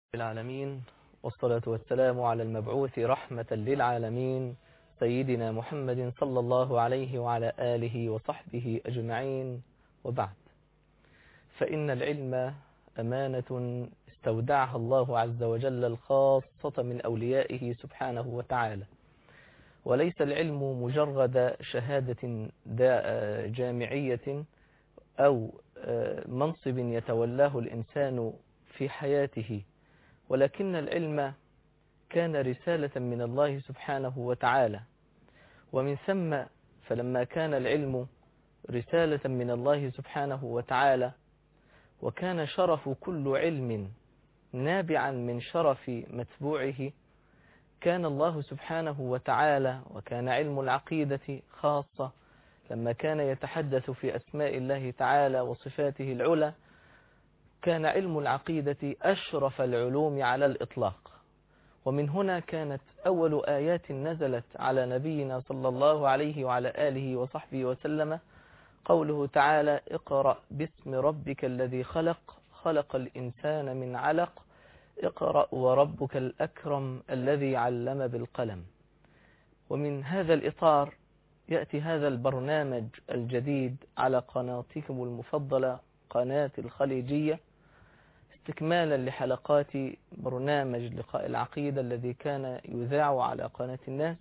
العالمين والصلاة والسلام على المبعوث رحمة للعالمين سيدنا محمد صلى الله عليه وعلى آله وصحبه أجمعين وبعد فإن العلم أمانة استودعها الله عز وجل الخاصة من أوليائه سبحانه وتعالى وليس العلم مجرد شهادة جامعية أو منصب يتولاه الإنسان في حياته ولكن العلم كان رسالة من الله سبحانه وتعالى ومن ثم فلما كان العلم رسالة من الله سبحانه وتعالى وكان شرف كل علم نابعا من شرف متبوعه كان الله سبحانه وتعالى وكان علم العقيدة خاصة لما كان يتحدث في أسماء الله تعالى وصفاته العلى كان علم العقيدة أشرف العلوم على الإطلاق ومن هنا كانت أول آيات نزلت على نبينا صلى الله عليه وعلى آله وصحبه وسلم قوله تعالى اقرأ باسم ربك الذي خلق خلق الإنسان من علق اقرأ وربك الأكرم الذي علم بالقلم ومن هذا الإطار يأتي هذا البرنامج الجديد على قناتكم المفضلة قناة الخليجية استكمالا لحلقات برنامج لقاء العقيدة الذي كان يذاع على قناة الناس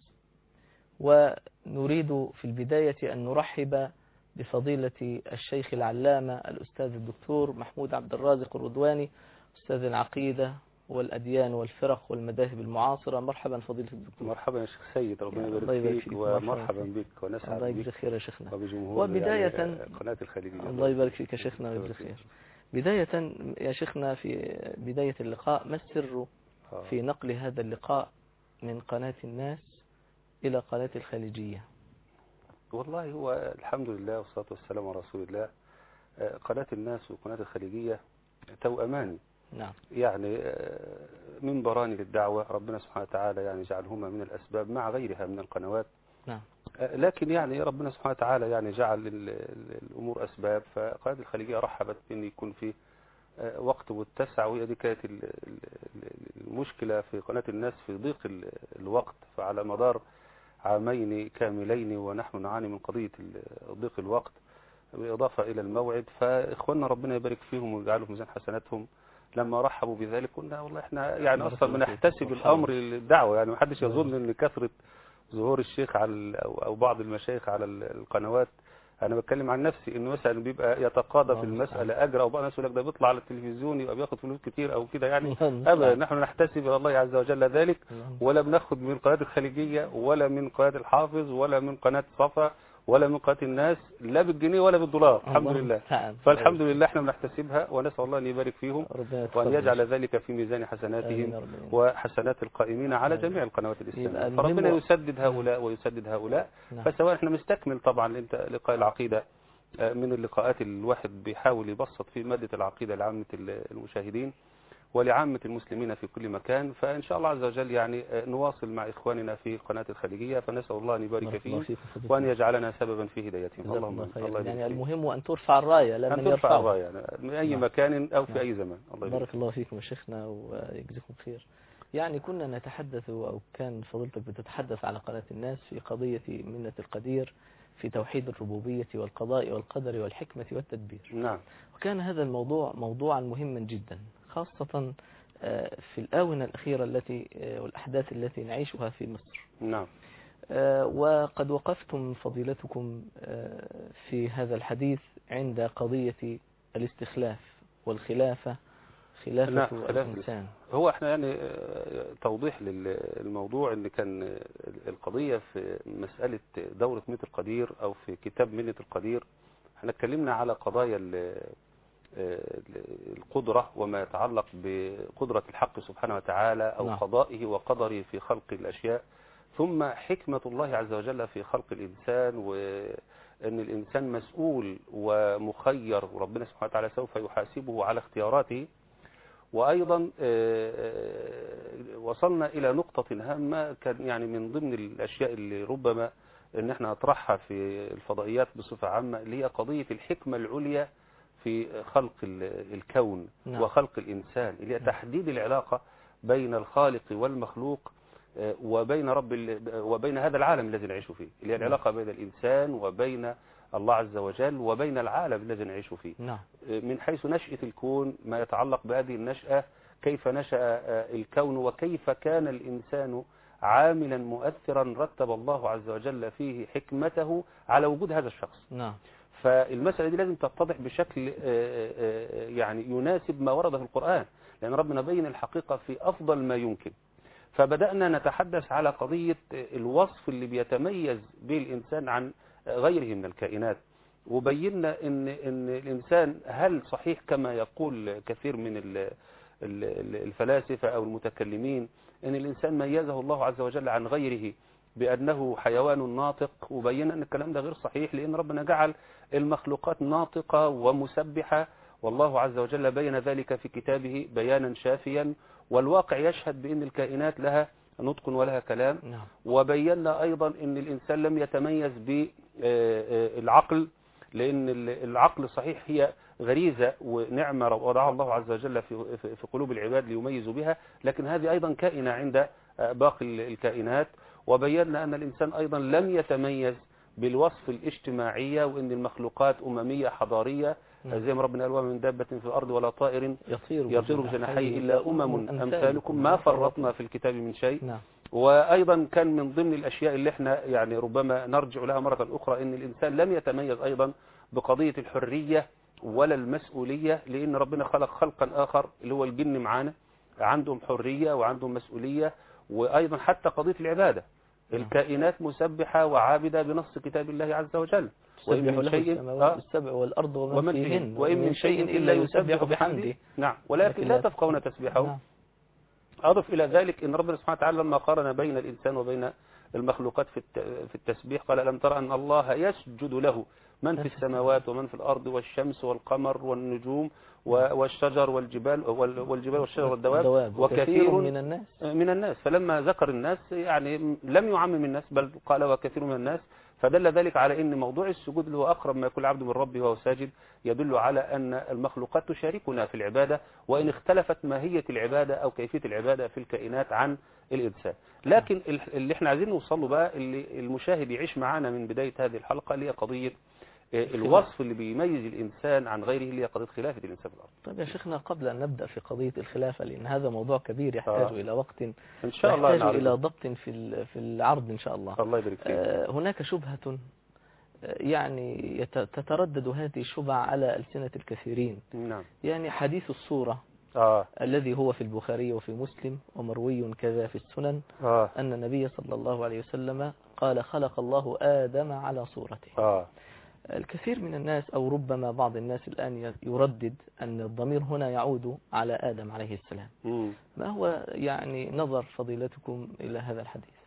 ونريد في البداية أن نرحب بفضيلة الشيخ العلامة الأستاذ الدكتور محمود عبد الرازق الرضواني أستاذ العقيدة والأديان والفرق والمذاهب المعاصرة مرحبا فضيلة الدكتور مرحبا يا شيخ سيد ربنا يبارك فيك ومرحبا بك ونسعد الله يجزيك خير يا شيخنا وبجمهور وبداية يعني قناة الخليجية الله يبارك فيك يا شيخنا ويجزيك خير بداية يا شيخنا في بداية اللقاء ما السر في نقل هذا اللقاء من قناة الناس إلى قناة الخليجية والله هو الحمد لله والصلاة والسلام على رسول الله قناة الناس وقناة الخليجية توأمان نعم يعني منبران للدعوة ربنا سبحانه وتعالى يعني جعلهما من الأسباب مع غيرها من القنوات نعم لكن يعني ربنا سبحانه وتعالى يعني جعل الأمور أسباب فقناة الخليجية رحبت بأن يكون في وقت متسع وهي دي كانت المشكلة في قناة الناس في ضيق الوقت فعلى مدار عامين كاملين ونحن نعاني من قضية ضيق الوقت بالإضافة إلى الموعد فإخواننا ربنا يبارك فيهم ويجعلهم ميزان حسناتهم لما رحبوا بذلك قلنا والله احنا يعني اصلا بنحتسب الامر للدعوه يعني ما حدش يظن ان كثره ظهور الشيخ على او بعض المشايخ على القنوات انا بتكلم عن نفسي انه مثلا بيبقى يتقاضى في المساله اجر او بعض الناس يقول لك ده بيطلع على التلفزيون يبقى بياخد فلوس كتير او كده يعني ابدا نحن نحتسب الى الله عز وجل ذلك ولا بناخد من القناه الخليجيه ولا من قناه الحافظ ولا من قناه صفا ولا من قناه الناس لا بالجنيه ولا بالدولار الحمد لله فالحمد لله احنا بنحتسبها ونسال الله ان يبارك فيهم وان يجعل ذلك في ميزان حسناتهم وحسنات القائمين على جميع القنوات الاسلاميه فربنا يسدد هؤلاء ويسدد هؤلاء فسواء احنا مستكمل طبعا انت لقاء العقيده من اللقاءات الواحد بيحاول يبسط في ماده العقيده لعامه المشاهدين ولعامة المسلمين في كل مكان فإن شاء الله عز وجل يعني نواصل مع إخواننا في قناة الخليجية فنسأل الله أن يبارك فيهم وأن يجعلنا سببا في هدايتهم اللهم الله يعني المهم أن ترفع الراية لا أن من ترفع يرفعها الراية يعني من أي نعم. مكان أو في نعم. أي زمان الله بارك الله فيكم يا شيخنا ويجزيكم خير يعني كنا نتحدث أو كان فضيلتك بتتحدث على قناة الناس في قضية منة القدير في توحيد الربوبية والقضاء والقدر والحكمة والتدبير نعم وكان هذا الموضوع موضوعا مهما جدا خاصة في الآونة الأخيرة التي والأحداث التي نعيشها في مصر نعم وقد وقفتم فضيلتكم في هذا الحديث عند قضية الاستخلاف والخلافة خلافة نعم الإنسان هو احنا يعني توضيح للموضوع ان كان القضية في مسألة دورة ميت القدير او في كتاب منة القدير احنا اتكلمنا على قضايا القدرة وما يتعلق بقدرة الحق سبحانه وتعالى أو نعم. قضائه وقدره في خلق الأشياء ثم حكمة الله عز وجل في خلق الإنسان وأن الإنسان مسؤول ومخير وربنا سبحانه وتعالى سوف يحاسبه على اختياراته وأيضا وصلنا إلى نقطة هامة كان يعني من ضمن الأشياء اللي ربما ان احنا نطرحها في الفضائيات بصفة عامة اللي هي قضية الحكمة العليا في خلق ال- الكون نعم. وخلق الإنسان اللي هي تحديد العلاقة بين الخالق والمخلوق آه، وبين رب ال- وبين هذا العالم الذي نعيش فيه اللي هي العلاقة بين الإنسان وبين الله عز وجل وبين العالم الذي نعيش فيه نعم من حيث نشأة الكون ما يتعلق بهذه النشأة كيف نشأ آه، الكون وكيف كان الإنسان عاملا مؤثرا رتب الله عز وجل فيه حكمته على وجود هذا الشخص نعم فالمسألة دي لازم تتضح بشكل آه، آه، يعني يناسب ما ورد في القرآن لأن ربنا بين الحقيقة في أفضل ما يمكن فبدأنا نتحدث على قضية الوصف اللي بيتميز به الإنسان عن غيره من الكائنات وبينا إن, إن الإنسان هل صحيح كما يقول كثير من ال- ال- الفلاسفة أو المتكلمين إن الإنسان ميزه الله عز وجل عن غيره بأنه حيوان ناطق وبينا أن الكلام ده غير صحيح لأن ربنا جعل المخلوقات ناطقة ومسبحة والله عز وجل بين ذلك في كتابه بيانا شافيا والواقع يشهد بأن الكائنات لها نطق ولها كلام نعم وبينا أيضا أن الإنسان لم يتميز بالعقل لأن العقل صحيح هي غريزة ونعمة وضعها الله عز وجل في في- في قلوب العباد ليميزوا بها لكن هذه أيضا كائنة عند باقي الكائنات وبينا أن الإنسان أيضا لم يتميز بالوصف الاجتماعية وأن المخلوقات أممية حضارية نعم. زي ما ربنا قال وما من دابة في الأرض ولا طائر يطير يطير بجناحيه إلا أمم أمثالكم ما فرطنا في الكتاب من شيء نعم وأيضا كان من ضمن الأشياء اللي احنا يعني ربما نرجع لها مرة أخرى أن الإنسان لم يتميز أيضا بقضية الحرية ولا المسؤولية لأن ربنا خلق خلقا آخر اللي هو الجن معانا عندهم حرية وعندهم مسؤولية وأيضا حتى قضية العبادة نعم. الكائنات مسبحة وعابدة بنص كتاب الله عز وجل وإن تسبح من له شيء- السماوات آه. السبع والأرض ومن, ومن فيهن فيهن وإن من شيء إلا يسبح بحمده نعم ولكن لكن لا لا تفقهون تسبيحه نعم. أضف إلى ذلك أن ربنا سبحانه وتعالى لما قارن بين الإنسان وبين المخلوقات في الت- في التسبيح قال ألم ترى أن الله يسجد له من في السماوات ومن في الأرض والشمس والقمر والنجوم و- والشجر والجبال وال- والجبال والشجر والدواب الدواب وكثير من الناس من الناس فلما ذكر الناس يعني لم يعمم الناس بل قال وكثير من الناس فدل ذلك على ان موضوع السجود اللي هو اقرب ما يكون العبد من ربه وهو ساجد يدل على ان المخلوقات تشاركنا في العباده وان اختلفت ماهيه العباده او كيفيه العباده في الكائنات عن الانسان لكن ال- اللي احنا عايزين نوصل له بقى اللي المشاهد يعيش معانا من بدايه هذه الحلقه اللي هي قضيه آه، الوصف اللي بيميز الانسان عن غيره اللي هي قضيه خلافه الانسان في الارض طيب يا شيخنا قبل أن نبدأ في قضية الخلافة لأن هذا موضوع كبير يحتاج آه. إلى وقت ان شاء الله يحتاج نعرضه. إلى ضبط في ال- في العرض إن شاء الله الله يبارك فيك آه، هناك شبهة آه، يعني يت- تتردد هذه الشبهة على ألسنة الكثيرين نعم يعني حديث الصورة اه الذي هو في البخاري وفي مسلم ومروي كذا في السنن اه أن النبي صلى الله عليه وسلم قال خلق الله آدم على صورته اه الكثير من الناس أو ربما بعض الناس الآن يردد أن الضمير هنا يعود على آدم عليه السلام مم. ما هو يعني نظر فضيلتكم إلى هذا الحديث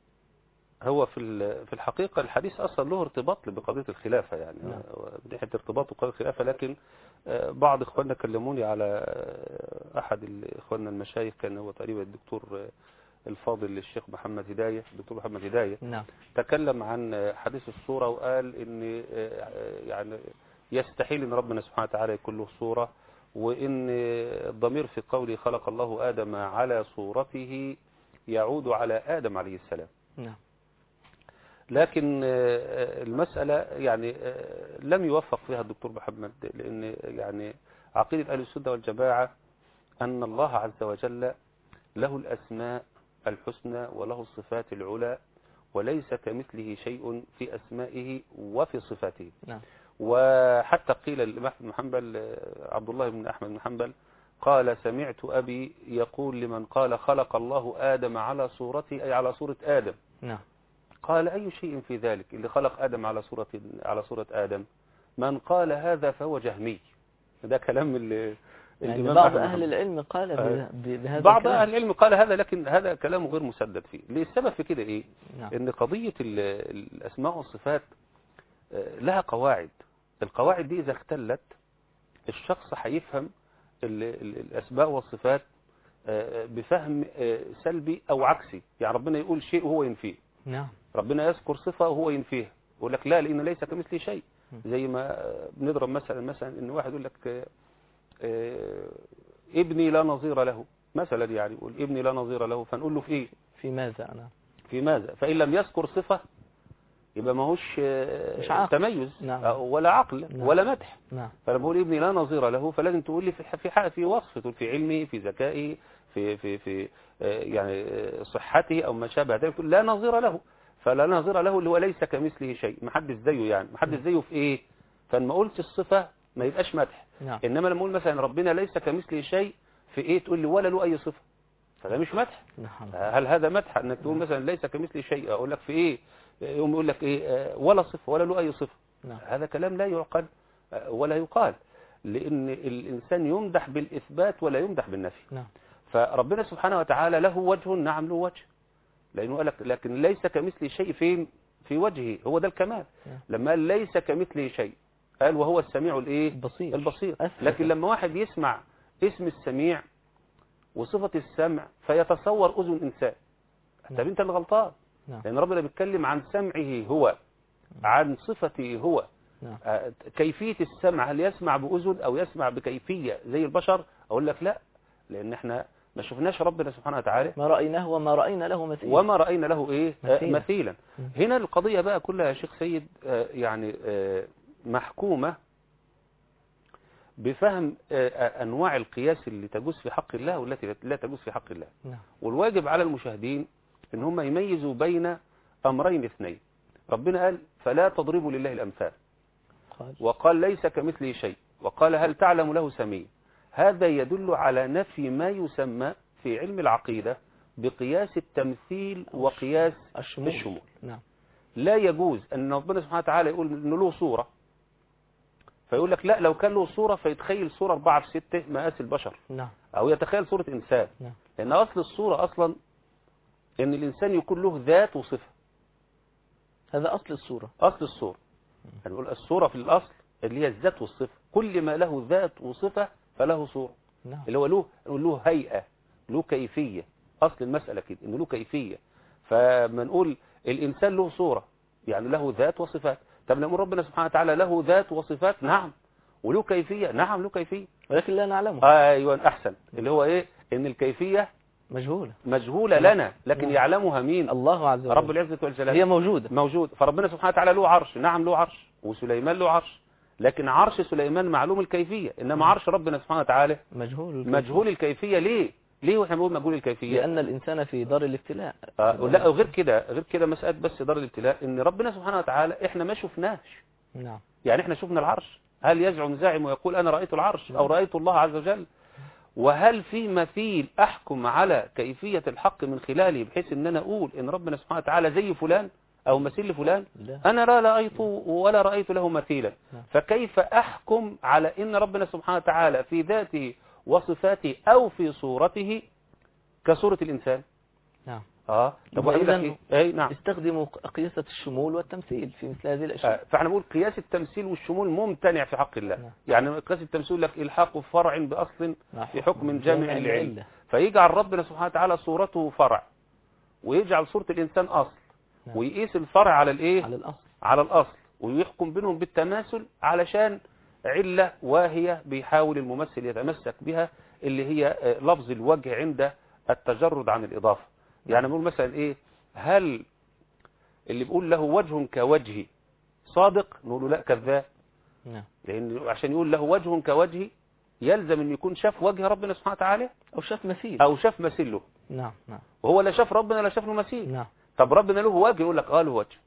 هو في ال- في الحقيقة الحديث أصلا له ارتباط بقضية الخلافة يعني نعم. هو من ناحية ارتباطه بقضية الخلافة لكن آه، بعض إخواننا كلموني على آه، أحد ال- إخواننا المشايخ كان هو تقريبا الدكتور آه، الفاضل الشيخ محمد هداية الدكتور محمد هداية نعم تكلم عن آه، حديث الصورة وقال إن آه، يعني يستحيل إن ربنا سبحانه وتعالى يكون له صورة وإن الضمير في قوله خلق الله آدم على صورته يعود على آدم عليه السلام نعم لكن آه، المسألة يعني آه، لم يوفق فيها الدكتور محمد لأن يعني عقيدة أهل السنة والجماعة أن الله عز وجل له الأسماء الحسنى وله الصفات العلى وليس كمثله شيء في أسمائه وفي صفاته نعم وحتى قيل لأحمد بن حنبل آه، عبد الله بن أحمد بن حنبل قال سمعت أبي يقول لمن قال خلق الله آدم على صورته أي على صورة آدم نعم قال أي شيء في ذلك اللي خلق آدم على صورة على صورة آدم من قال هذا فهو جهمي ده كلام ال- يعني الإمام بعض أحمد أهل بن العلم قال آه. به- بهذا بعض الكلام. أهل العلم قال هذا لكن هذا كلام غير مسدد فيه ليه السبب في كده إيه نعم إن قضية ال- الأسماء والصفات آه، لها قواعد القواعد دي إذا اختلت الشخص هيفهم ال- ال- الأسماء والصفات آه، بفهم آه، سلبي أو عكسي يعني ربنا يقول شيء وهو ينفيه نعم ربنا يذكر صفة وهو ينفيها يقول لك لا لأن ليس كمثله شيء زي ما آه، بنضرب مثلا مثلا ان واحد يقول لك آه، آه، ابني لا نظير له مثلا يعني يقول ابني لا نظير له فنقول له في ايه في ماذا أنا في ماذا فإن لم يذكر صفة يبقى ما هوش آه، مش عاقل. تميز نعم. آه، ولا عقل نعم. ولا مدح نعم فلما بقول ابني لا نظير له فلازم تقول لي في في حق في وصف تقول في علمه في ذكائه في في في آه، يعني آه، صحته او ما شابه ذلك تقول لا نظير له فلا نظير له اللي هو ليس كمثله شيء ما حدش زيه يعني ما حدش زيه في ايه فما قلتش الصفه ما يبقاش مدح نعم انما لما اقول مثلا ربنا ليس كمثله شيء في ايه تقول لي ولا له اي صفه فده مش مدح نعم هل هذا مدح انك تقول مثلا ليس كمثله شيء اقول لك في ايه يقوم يقول لك ايه آه، ولا صفه ولا له اي صفه نعم هذا كلام لا يعقل آه، ولا يقال لان الانسان يمدح بالاثبات ولا يمدح بالنفي نعم فربنا سبحانه وتعالى له وجه نعم له وجه لانه قال لك لكن ليس كمثله شيء فين في وجهه هو ده الكمال نعم. لما قال ليس كمثله شيء قال وهو السميع الايه البصير البصير أثبت. لكن لما واحد يسمع اسم السميع وصفة السمع فيتصور أذن إنسان طب نعم. أنت اللي غلطان نعم لأن ربنا بيتكلم عن سمعه هو عن صفته هو نعم آه، كيفية السمع هل يسمع بأذن أو يسمع بكيفية زي البشر أقول لك لا لأن احنا ما شفناش ربنا سبحانه وتعالى ما رأيناه وما رأينا له مثيل وما رأينا له إيه آه، مثيلا. مثيلا مم. هنا القضية بقى كلها يا شيخ سيد آه، يعني آه، محكومة بفهم آه، آه، أنواع القياس اللي تجوز في حق الله والتي لا تجوز في حق الله نعم والواجب على المشاهدين ان هم يميزوا بين امرين اثنين ربنا قال فلا تضربوا لله الامثال قال وقال ليس كمثله شيء وقال هل تعلم له سميع هذا يدل على نفي ما يسمى في علم العقيدة بقياس التمثيل وقياس الشمول الشمول نعم لا يجوز ان ربنا سبحانه وتعالى يقول انه له صورة فيقول لك لا لو كان له صورة فيتخيل صورة 4 في 6 مقاس البشر نعم او يتخيل صورة انسان نعم لأن أصل الصورة أصلا أن الإنسان يكون له ذات وصفة هذا أصل الصورة أصل الصورة هنقول الصورة في الأصل اللي هي الذات والصفة كل ما له ذات وصفة فله صورة نعم اللي هو له له هيئة له كيفية أصل المسألة كده إنه له كيفية فما نقول الإنسان له صورة يعني له ذات وصفات طب لما نقول ربنا سبحانه وتعالى له ذات وصفات نعم وله كيفية نعم له كيفية ولكن لا نعلمه أيوة أحسن اللي هو إيه إن الكيفية مجهولة مجهولة نعم. لنا لكن نعم. يعلمها مين الله عز وجل رب العزة والجلال هي موجودة موجود فربنا سبحانه وتعالى له عرش نعم له عرش وسليمان له عرش لكن عرش سليمان معلوم الكيفية إنما عرش ربنا سبحانه وتعالى مجهول مجهول الكيفية ليه ليه واحنا بنقول مجهول الكيفية لأن الإنسان في دار الابتلاء آه لا غير كده غير كده مسألة بس دار الابتلاء إن ربنا سبحانه وتعالى إحنا ما شفناش نعم يعني إحنا شفنا العرش هل يزعم زاعم ويقول أنا رأيت العرش أو رأيت الله عز وجل وهل في مثيل أحكم على كيفية الحق من خلاله بحيث إن أنا أقول إن ربنا سبحانه وتعالى زي فلان أو مثيل لفلان لا أنا لا رأيت ولا رأيت له مثيلا نعم. فكيف أحكم على إن ربنا سبحانه وتعالى في ذاته وصفاته أو في صورته كصورة الإنسان نعم آه طب يبقى وإيه لك إذن إيه؟ أي نعم استخدموا قياسة الشمول والتمثيل في مثل هذه الأشياء آه، فاحنا بنقول قياس التمثيل والشمول ممتنع في حق الله نعم. يعني قياس التمثيل يقول لك الحاق فرع باصل نعم. في حكم جامع جامع العلم العلة. فيجعل ربنا سبحانه وتعالى صورته فرع ويجعل صورة الانسان اصل نعم. ويقيس الفرع على الايه على الأصل على الاصل ويحكم بينهم بالتماثل علشان علة واهية بيحاول الممثل يتمسك بها اللي هي آه، لفظ الوجه عند التجرد عن الإضافة يعني بنقول مثلا إيه هل اللي بيقول له وجه كوجهي صادق نقول له لا كذاب نعم لأن عشان يقول له وجه كوجهي يلزم أن يكون شاف وجه ربنا سبحانه وتعالى أو شاف مثيل أو شاف مثيله نعم نعم وهو لا شاف ربنا لا شاف له مثيل نعم طب ربنا له وجه يقول لك اه له وجه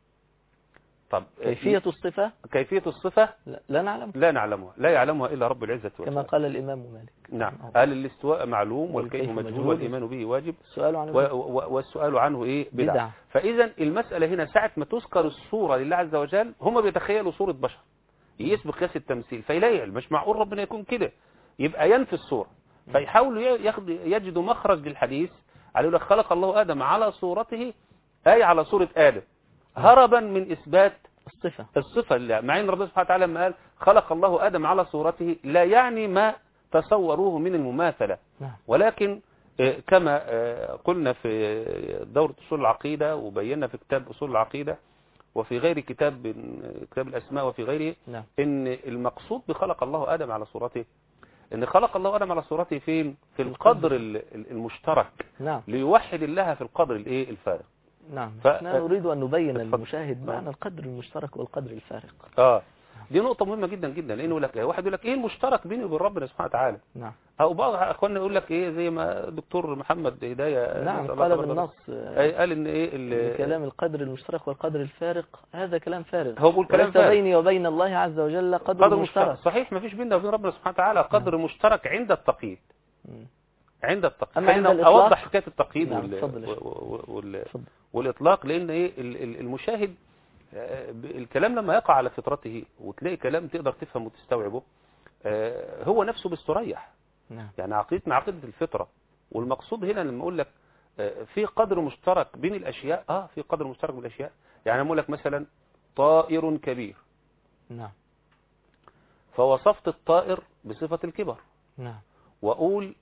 طب كيفية الصفة كيفية الصفة لا, لا نعلم لا نعلمها لا يعلمها إلا رب العزة كما والجلال قال الإمام مالك نعم أو. قال الاستواء معلوم والكيف والكيف مجهول مجهول. والإيمان به واجب السؤال عن و- و- والسؤال عنه إيه بدعة بدعة. فإذا المسألة هنا ساعة ما تذكر الصورة لله عز وجل هم بيتخيلوا صورة بشر يقيس بقياس التمثيل فيلاقي مش معقول ربنا يكون كده يبقى ينفي الصورة فيحاولوا ياخد يجدوا مخرج للحديث على يقول لك خلق الله آدم على صورته أي على صورة آدم هربا من إثبات الصفة الصفة لله مع ان ربنا سبحانه وتعالى لما قال خلق الله آدم على صورته لا يعني ما تصوروه من المماثلة نعم ولكن آه، كما آه، قلنا في دورة أصول العقيدة وبينا في كتاب أصول العقيدة وفي غير كتاب كتاب الأسماء وفي غيره نعم ان المقصود بخلق الله آدم على صورته ان خلق الله آدم على صورته فين في القدر. القدر ال- ال- المشترك نعم ليوحد الله في القدر الايه الفارق نعم ف- احنا نريد أن نبين اتفضل. للمشاهد آه. معنى القدر المشترك والقدر الفارق اه دي نقطة مهمة جدا جدا لانه يقول لك واحد يقول لك ايه المشترك بيني وبين ربنا سبحانه وتعالى نعم او بعض اخواننا يقول لك ايه زي ما دكتور محمد هداية نعم نسأل الله قال تبارك بالنص وتعالى. أي قال ان ايه ال- كلام القدر المشترك والقدر الفارق هذا كلام فارغ هو بيقول كلام وليس فارغ. بيني وبين الله عز وجل قدر, قدر مشترك مشترك صحيح ما فيش بيننا وبين ربنا سبحانه وتعالى قدر مشترك عند التقييد مم. عند التقييد أما عند خلينا الإطلاق؟ اوضح حكايه التقييد نعم، وال... اتفضل يا شيخ. وال... وال... اتفضل. والاطلاق لان ايه ال- ال- المشاهد آه، ب- الكلام لما يقع على فطرته وتلاقي كلام تقدر تفهمه وتستوعبه آه، هو نفسه بيستريح نعم يعني عقيدتنا عقيده الفطره والمقصود هنا لما اقول لك آه، في قدر مشترك بين الاشياء اه في قدر مشترك بين الاشياء يعني أنا اقول لك مثلا طائر كبير نعم فوصفت الطائر بصفه الكبر نعم واقول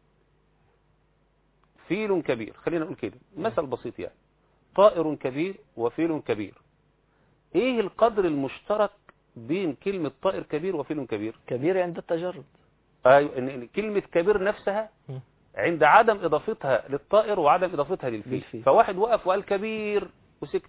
فيل كبير خلينا نقول كده مثل بسيط يعني طائر كبير وفيل كبير ايه القدر المشترك بين كلمة طائر كبير وفيل كبير كبير عند التجرد ايوه ان إن كلمة كبير نفسها مم. عند عدم اضافتها للطائر وعدم اضافتها للفيل للفيل. فواحد وقف وقال كبير وسكت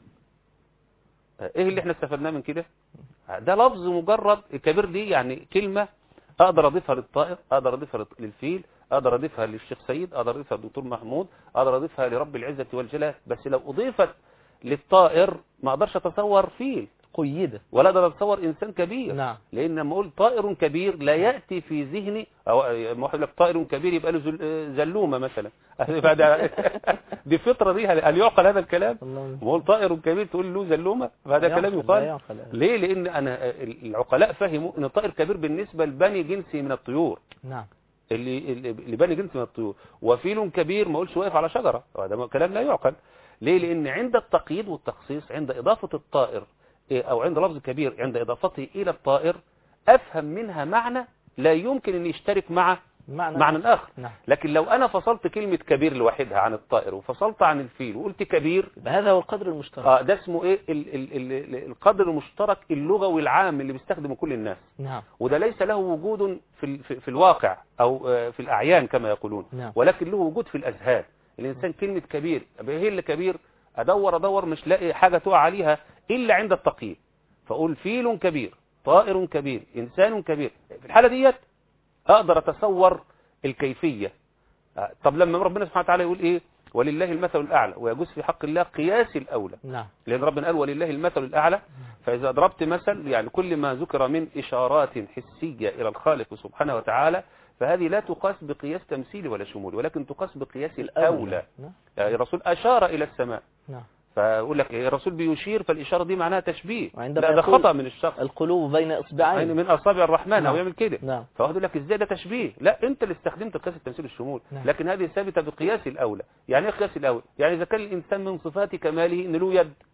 ايه اللي احنا استفدناه من كده ده لفظ مجرد الكبير دي يعني كلمة اقدر اضيفها للطائر اقدر اضيفها للفيل اقدر اضيفها للشيخ سيد اقدر اضيفها للدكتور محمود اقدر اضيفها لرب العزة والجلال بس لو اضيفت للطائر ما اقدرش اتصور فيل قيدة ولا اقدر اتصور انسان كبير نعم لان لما اقول طائر كبير لا ياتي في ذهني او لما واحد يقول لك طائر كبير يبقى له زل- زلومه مثلا بعد دي فطره دي هل هل يعقل هذا الكلام الله بقول طائر كبير تقول له زلومه فهذا لا كلام يعقل، لا يقال يعقل هذا. ليه لان انا العقلاء فهموا ان الطائر كبير بالنسبه لبني جنسي من الطيور نعم اللي اللي اللي بني جنس من الطيور وفيل كبير ما اقولش واقف على شجره هذا كلام لا يعقل ليه لان عند التقييد والتخصيص عند اضافه الطائر إيه، او عند لفظ كبير عند اضافته الى الطائر افهم منها معنى لا يمكن ان يشترك مع معنى معنى اخر نعم لكن لو انا فصلت كلمه كبير لوحدها عن الطائر وفصلت عن الفيل وقلت كبير يبقى هذا هو القدر المشترك اه ده اسمه ايه ال ال ال ال القدر المشترك اللغوي العام اللي بيستخدمه كل الناس نعم وده ليس له وجود في ال- في في الواقع او آه، في الاعيان كما يقولون نعم. ولكن له وجود في الاذهان الانسان كلمه كبير أبقى ايه اللي كبير ادور ادور مش لاقي حاجه تقع عليها الا عند التقييد فاقول فيل كبير طائر كبير انسان كبير في الحاله ديت اقدر اتصور الكيفيه آه، طب لما ربنا سبحانه وتعالى يقول ايه ولله المثل الاعلى ويجوز في حق الله قياس الاولى نعم لأن ربنا قال ولله المثل الأعلى فإذا ضربت مثل يعني كل ما ذكر من إشارات حسية إلى الخالق سبحانه وتعالى فهذه لا تقاس بقياس تمثيلي ولا شمولي ولكن تقاس بقياس الأولى نعم يعني الرسول أشار إلى السماء نعم فأقول لك إيه، الرسول بيشير فالإشارة دي معناها تشبيه وعندما لا ده يقول خطأ من الشخص القلوب بين يعني إصبعين من أصابع الرحمن أو نعم. يعمل كده نعم فواحد يقول لك ازاي ده تشبيه لا انت اللي استخدمت قياس التمثيل الشمول نعم. لكن هذه ثابته بقياس الاولى يعني ايه قياس الاولى يعني اذا كان الانسان من صفات كماله ان له يد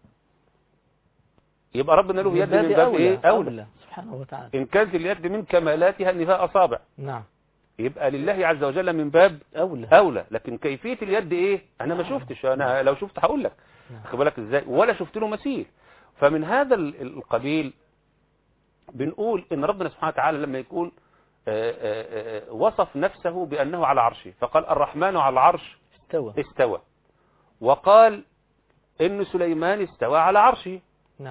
يبقى ربنا له يد من باب ايه اولى أولى سبحانه وتعالى ان كانت اليد من كمالاتها ان فيها اصابع نعم يبقى لله عز وجل من باب أولى اولى لكن كيفيه اليد ايه انا ما شفتش انا لو شفت هقول لك نعم. خد بالك ازاي ولا شفت له مثيل فمن هذا ال- القبيل بنقول ان ربنا سبحانه وتعالى لما يكون آه، آه، آه، وصف نفسه بانه على عرشه فقال الرحمن على العرش استوى استوى وقال ان سليمان استوى على عرشه نعم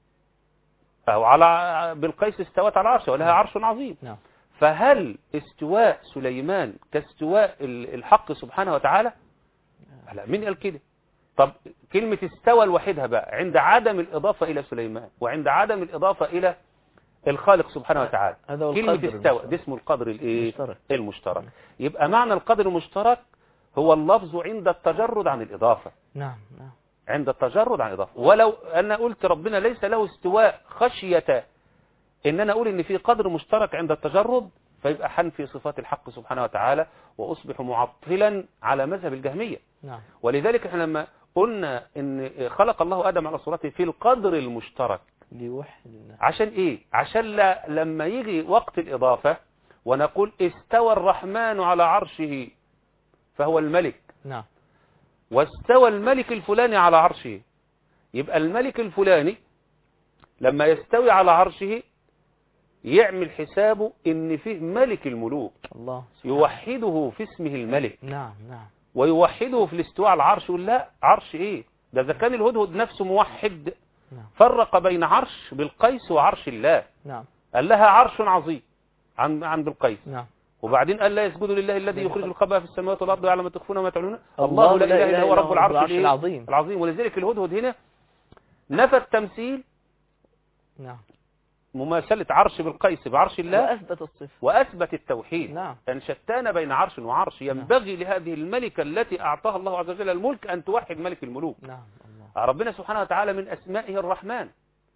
او على بالقيس استوت على عرشه ولها عرش عظيم نعم فهل استواء سليمان كاستواء ال- الحق سبحانه وتعالى لا مين قال كده طب كلمة استوى لوحدها بقى عند عدم الإضافة إلى سليمان وعند عدم الإضافة إلى الخالق سبحانه وتعالى هذا هو كلمة القدر استوى المشترك. ده اسمه القدر الايه المشترك. المشترك يبقى معنى القدر المشترك هو اللفظ عند التجرد عن الإضافة نعم نعم عند التجرد عن الإضافة ولو أنا قلت ربنا ليس له استواء خشية إن أنا أقول إن في قدر مشترك عند التجرد فيبقى حنفي صفات الحق سبحانه وتعالى وأصبح معطلا على مذهب الجهمية نعم ولذلك احنا لما قلنا ان خلق الله ادم على صورته في القدر المشترك ليوحد الله عشان ايه عشان لا لما يجي وقت الاضافه ونقول استوى الرحمن على عرشه فهو الملك نعم واستوى الملك الفلاني على عرشه يبقى الملك الفلاني لما يستوي على عرشه يعمل حسابه ان فيه ملك الملوك الله سبحانه. يوحده في اسمه الملك نعم نعم ويوحده في الاستواء على العرش يقول لا عرش ايه ده اذا كان الهدهد نفسه موحد نعم فرق بين عرش بالقيس وعرش الله نعم قال لها عرش عظيم عن عن بالقيس نعم وبعدين قال لا يسجدوا لله الذي يخرج الخبأ في السماوات والارض ويعلم ما تخفون وما تعلنون الله الله لا اله الا هو رب العرش الإيه؟ العظيم العظيم ولذلك الهدهد هنا نفى التمثيل نعم مماثلة عرش بالقيس بعرش الله وأثبت الصفة وأثبت التوحيد نعم أن شتان بين عرش وعرش ينبغي لهذه الملكة التي أعطاها الله عز وجل الملك أن توحد ملك الملوك نعم الله ربنا سبحانه وتعالى من أسمائه الرحمن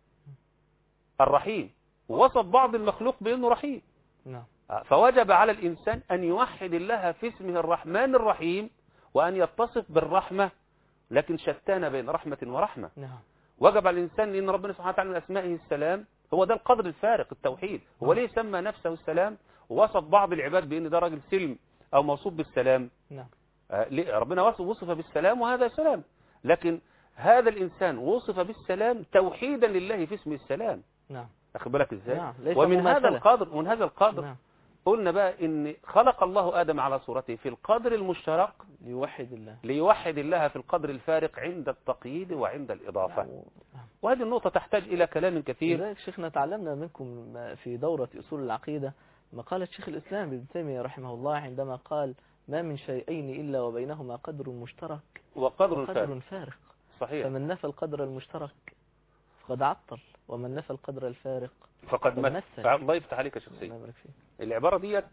الرحيم ووصف بعض المخلوق بأنه رحيم نعم فوجب على الإنسان أن يوحد الله في اسمه الرحمن الرحيم وأن يتصف بالرحمة لكن شتان بين رحمة ورحمة نعم وجب على الإنسان لأن ربنا سبحانه وتعالى من أسمائه السلام هو ده القدر الفارق التوحيد هو ليه سمى نفسه السلام ووصف بعض العباد بأن ده راجل سلم أو موصوف بالسلام نعم آه، ليه؟ ربنا وصف وصف بالسلام وهذا سلام لكن هذا الإنسان وصف بالسلام توحيدا لله في اسم السلام نعم أخذ بالك إزاي نعم، ليس ومن هذا مماثلة. القدر ومن هذا القدر نعم قلنا بقى إن خلق الله آدم على صورته في القدر المشترك ليوحد الله ليوحد الله في القدر الفارق عند التقييد وعند الإضافة نعم. نعم. وهذه النقطة تحتاج إلى كلام كثير لذلك شيخنا تعلمنا منكم في دورة أصول العقيدة مقالة شيخ الإسلام ابن تيمية رحمه الله عندما قال ما من شيئين إلا وبينهما قدر مشترك وقدر فارق وقدر فارق صحيح فمن نفى القدر المشترك فقد عطل ومن نفى القدر الفارق فقد فقد مثل مثل. الله يفتح عليك يا شيخ الله سيد يبارك فيك العبارة ديت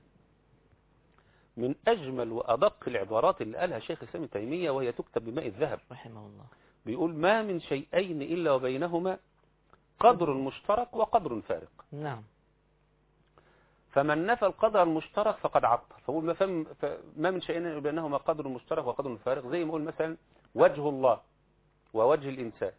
من أجمل وأدق العبارات اللي قالها شيخ الإسلام ابن تيمية وهي تكتب بماء الذهب رحمه الله بيقول ما من شيئين إلا وبينهما قدر مشترك وقدر فارق نعم فمن نفى القدر المشترك فقد عطل فقول ما, فم فما من شيئين إلا بينهما قدر مشترك وقدر فارق زي ما يقول مثلا وجه الله ووجه الإنسان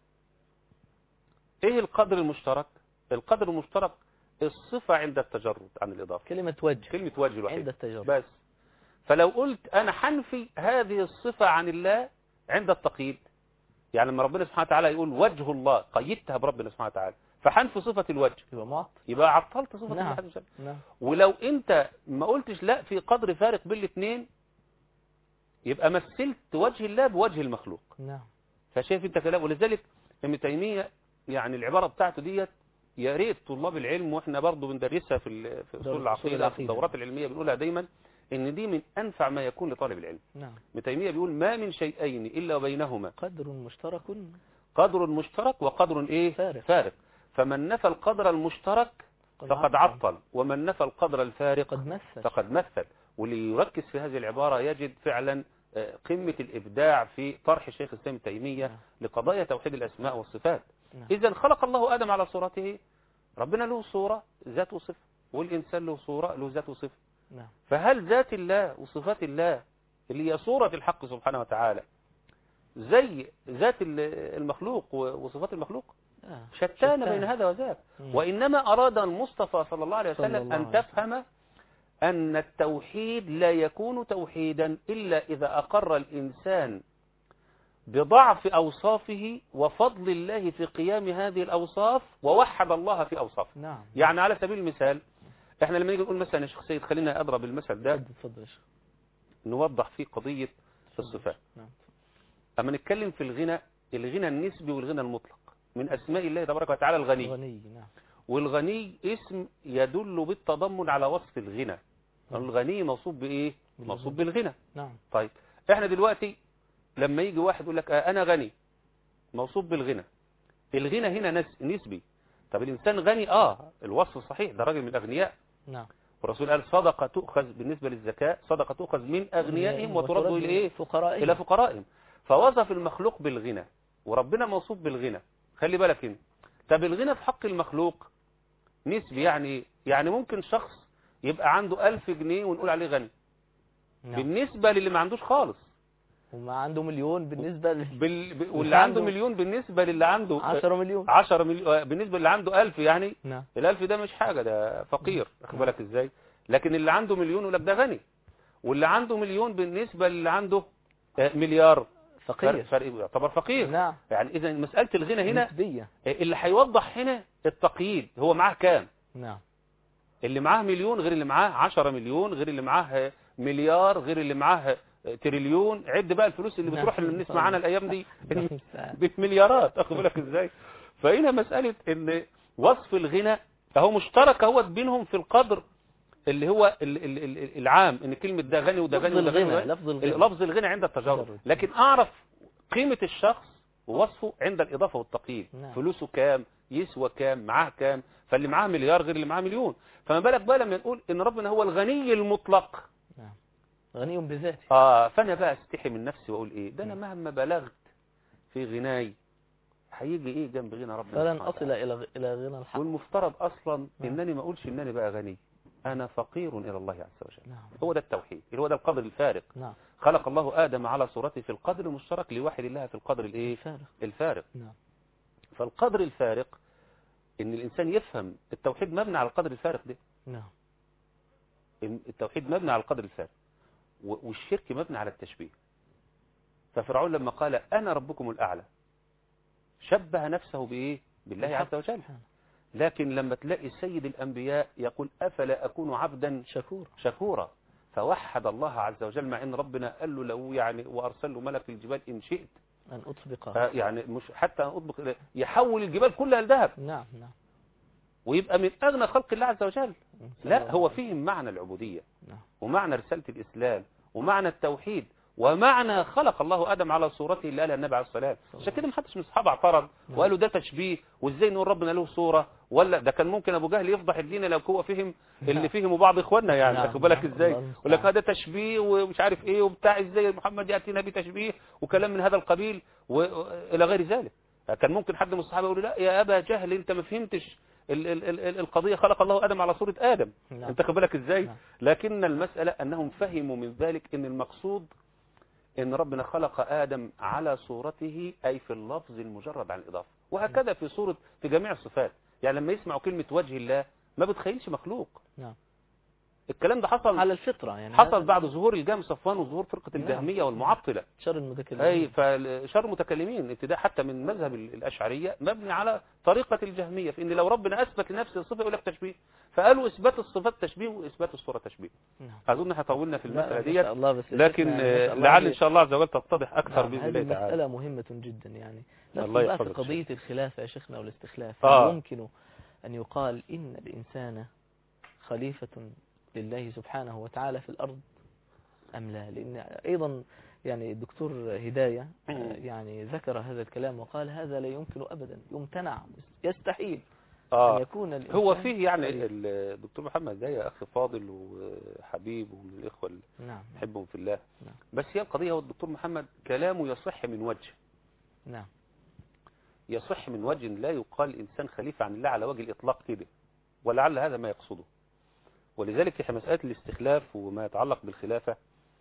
إيه القدر المشترك القدر المشترك الصفة عند التجرد عن الإضافة كلمة وجه كلمة وجه عند الوحيد التجربة بس فلو قلت أنا حنفي هذه الصفة عن الله عند التقييد يعني لما ربنا سبحانه وتعالى يقول وجه الله قيدتها بربنا سبحانه وتعالى فحنفي صفة الوجه يبقى معطل يبقى عطلت صفة نعم. الله عز وجل نعم ولو انت ما قلتش لا في قدر فارق بين الاثنين يبقى مثلت وجه الله بوجه المخلوق نعم فشايف انت كلام ولذلك ابن تيمية يعني العبارة بتاعته ديت يا ريت طلاب العلم واحنا برضو بندرسها في ال- في دور- اصول أصول العقيدة في العقيدة. الدورات العلمية بنقولها دايما ان دي من انفع ما يكون لطالب العلم نعم ابن تيمية بيقول ما من شيئين الا وبينهما قدر مشترك قدر مشترك وقدر ايه فارق. فارق فمن نفى القدر المشترك فقد عطل ومن نفى القدر الفارق قد مثل فقد مثل واللي يركز في هذه العبارة يجد فعلا آه، قمة الإبداع في طرح شيخ الإسلام ابن تيمية نعم. لقضايا توحيد الأسماء والصفات نعم. إذا خلق الله آدم على صورته ربنا له صورة ذات وصفة والإنسان له صورة له ذات وصفة نعم فهل ذات الله وصفات الله اللي هي صورة الحق سبحانه وتعالى زي ذات ال- المخلوق و- وصفات المخلوق آه. شتان بين هذا وذاك مم. وإنما أراد المصطفى صلى الله عليه صلى وسلم الله أن عليه تفهم أن التوحيد لا يكون توحيدا إلا إذا أقر الإنسان بضعف أوصافه وفضل الله في قيام هذه الأوصاف ووحد الله في أوصافه نعم يعني على سبيل المثال احنا لما نيجي نقول مثلا يا شيخ سيد خلينا أضرب المثل ده اتفضل اتفضل يا شيخ. نوضح فيه قضية الصفات نعم أما نتكلم في الغنى الغنى النسبي والغنى المطلق من أسماء الله تبارك وتعالى الغني غني نعم والغني اسم يدل بالتضمن على وصف الغنى نعم. الغني موصوف بإيه بالغنى. موصوف بالغنى نعم طيب احنا دلوقتي لما يجي واحد يقول لك آه انا غني موصوف بالغنى الغنى هنا نس- نسبي طب الانسان غني اه الوصف صحيح ده راجل من الاغنياء نعم والرسول قال صدقه تؤخذ بالنسبه للزكاه صدقه تؤخذ من اغنيائهم وترد الى ايه فقراء الى فقرائهم فوصف المخلوق بالغنى وربنا موصوف بالغنى خلي بالك هنا طب الغنى في حق المخلوق نسبي يعني ايه يعني ممكن شخص يبقى عنده ألف جنيه ونقول عليه غني نعم بالنسبة للي ما عندوش خالص وما عنده مليون بالنسبة ل بال... ب... واللي واللي عنده عنده مليون بالنسبة للي عنده 10 مليون 10 مليون بالنسبة للي عنده ألف يعني نعم الألف ده مش حاجة ده فقير واخد بالك ازاي لكن اللي عنده مليون يقول لك ده غني واللي عنده مليون بالنسبة للي عنده آه، مليار فرق فقير فرق يعتبر فقير نعم يعني اذا مساله الغنى هنا نسبية اللي هيوضح هنا التقييد هو معاه كام نعم اللي معاه مليون غير اللي معاه 10 مليون غير اللي معاه مليار غير اللي معاه تريليون عد بقى الفلوس اللي نعم. بتروح اللي بنسمع عنها الايام دي المستعان. بالمليارات اخد بالك ازاي فهنا مساله ان وصف الغنى اهو مشترك اهوت بينهم في القدر اللي هو ال- ال- ال- العام ان كلمه ده غني وده لفظ غني وده غني الغنى وده لفظ الغنى لفظ الغنى عند التجارب تجرد. لكن اعرف قيمه الشخص ووصفه عند الاضافه والتقييد نعم. فلوسه كام يسوى كام معاه كام فاللي معاه مليار غير اللي معاه مليون فما بالك بقى لما نقول ان ربنا هو الغني المطلق نعم غني بذاته اه فانا بقى استحي من نفسي واقول ايه ده انا مهما بلغت في غناي هيجي ايه جنب غنى ربنا فلن سبحانه أصل وتعالى. إلى غ- إلى غنى الحق والمفترض اصلا نعم. انني ما اقولش انني بقى غني انا فقير الى الله عز وجل نعم هو ده التوحيد اللي هو ده القدر الفارق نعم خلق الله ادم على صورته في القدر المشترك لواحد الله في القدر الايه فارغ الفارق نعم فالقدر الفارق ان الانسان يفهم التوحيد مبني على القدر الفارق ده نعم إن التوحيد مبني على القدر الفارق و- والشرك مبني على التشبيه ففرعون لما قال انا ربكم الاعلى شبه نفسه بايه بالله بالحق. عز وجل لكن لما تلاقي سيد الانبياء يقول افلا اكون عبدا شكور شكورا فوحد الله عز وجل مع ان ربنا قال له لو يعني وارسل له ملك الجبال ان شئت أن أطبق آه، يعني مش حتى اطبق إليه، يحول الجبال كلها لذهب نعم نعم ويبقى من اغنى خلق الله عز وجل لا الله هو عليه. فيهم معنى العبوديه نعم ومعنى رساله الاسلام ومعنى التوحيد ومعنى خلق الله ادم على صورته اللي قالها النبي عليه الصلاه والسلام عشان كده ما حدش من الصحابه اعترض نعم. وقالوا ده تشبيه وازاي نقول ربنا له صوره ولا ده كان ممكن ابو جهل يفضح الدين لو هو فهم اللي نعم. فهموا بعض اخواننا يعني نعم، واخد بالك نعم، ازاي الله المستعان. يقول لك هذا تشبيه ومش عارف ايه وبتاع ازاي محمد ياتينا بتشبيه وكلام من هذا القبيل والى غير ذلك كان ممكن حد من الصحابه يقول لا يا ابا جهل انت ما فهمتش ال ال ال ال- القضيه خلق الله ادم على صوره ادم نعم. انت خد بالك ازاي نعم. لكن المساله انهم فهموا من ذلك ان المقصود ان ربنا خلق ادم على صورته اي في اللفظ المجرد عن الاضافه وهكذا في صوره في جميع الصفات يعني لما يسمعوا كلمه وجه الله ما بتخيلش مخلوق نعم الكلام ده حصل على الفطرة يعني حصل هذا بعد ظهور الجهم صفوان وظهور فرقه نعم. الجهميه والمعطله شر اي المتكلمين فشر المتكلمين ابتداء حتى من مذهب الاشعريه مبني على طريقه الجهميه في ان لو ربنا اثبت لنفسه الصفه يقول لك تشبيه فقالوا اثبات الصفات تشبيه واثبات الصوره تشبيه نعم اظن احنا طولنا في لا، المساله ما ديت شاء الله بس يا لكن شيخنا ما آه، شاء الله لعل هذه- ان شاء الله عز وجل تتضح اكثر نعم، باذن هذه الله تعالى مسألة مهمة جدا يعني ندخل الله بقى في يحفظك قضية الخلافة يا شيخنا والاستخلاف آه. هل يمكن أن يقال إن الإنسان خليفة لله سبحانه وتعالى في الأرض أم لا لأن أيضا يعني الدكتور هداية آه، مم. يعني ذكر هذا الكلام وقال هذا لا يمكن أبدا يمتنع يستحيل أن اه يكون الإنسان هو فيه يعني خليفة. الدكتور محمد ده يا اخ فاضل وحبيب ومن الاخوه اللي نعم نحبهم في الله نعم. بس هي القضيه هو الدكتور محمد كلامه يصح من وجه نعم يصح من وجه لا يقال الإنسان خليفة عن الله على وجه الإطلاق كده ولعل هذا ما يقصده ولذلك في مسألة الاستخلاف وما يتعلق بالخلافة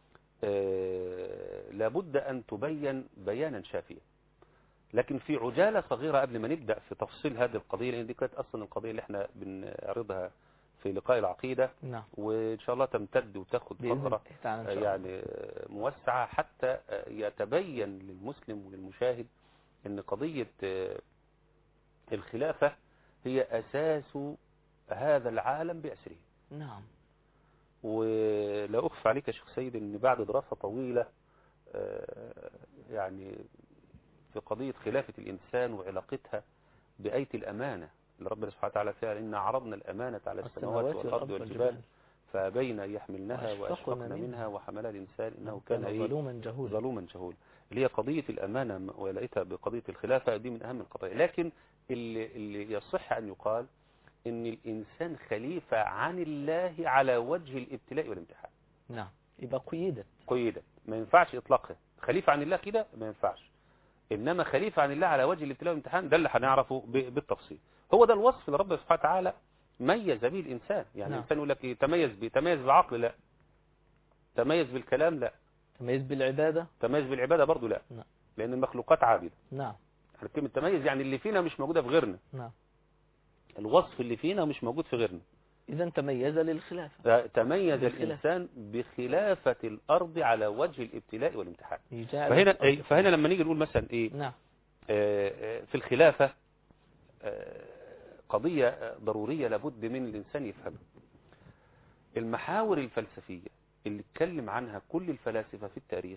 آه، لابد أن تبين بيانا شافيا لكن في عجالة صغيرة قبل ما نبدأ في تفصيل هذه القضية لأن دي كانت أصلا القضية اللي احنا بنعرضها في لقاء العقيدة نعم وإن شاء الله تمتد وتاخد بإذن فترة الله تعالى إن شاء الله. يعني موسعة حتى يتبين للمسلم وللمشاهد ان قضية الخلافة هي اساس هذا العالم بأسره نعم ولا أخفى عليك يا شيخ سيد ان بعد دراسة طويلة آه، يعني في قضية خلافة الإنسان وعلاقتها بآية الأمانة اللي ربنا سبحانه وتعالى فيها إن عرضنا الأمانة على السماوات والأرض والجبال فأبين أن يحملنها وأشفقن وأشفقن منها. منها وحملها الإنسان إنه كان كان إيه ظلوما جهولا ظلوما جهولا اللي هي قضية الأمانة ولقيتها بقضية الخلافة دي من أهم القضايا لكن اللي, اللي يصح أن يقال إن الإنسان خليفة عن الله على وجه الابتلاء والامتحان نعم يبقى قيدت قيدا ما ينفعش إطلاقها خليفة عن الله كده ما ينفعش إنما خليفة عن الله على وجه الابتلاء والامتحان ده اللي هنعرفه ب- بالتفصيل هو ده الوصف اللي ربنا سبحانه وتعالى ميز به الإنسان يعني نعم. الإنسان يقول لك إيه تميز بيه تميز بعقل لا تميز بالكلام لا تميز بالعبادة تميز بالعبادة برضو لا نعم. لأن المخلوقات عابدة نعم احنا كلمة تميز يعني اللي فينا مش موجودة في غيرنا نعم الوصف اللي فينا مش موجود في غيرنا إذا تميز للخلافة تميز بالخلاف. الإنسان بخلافة الأرض على وجه الابتلاء والامتحان جعل فهنا الأرض- فهنا لما نيجي نقول مثلا إيه نعم آه، آه، في الخلافة آه، قضية آه، ضرورية لابد من الإنسان يفهمها المحاور الفلسفية اللي اتكلم عنها كل الفلاسفة في التاريخ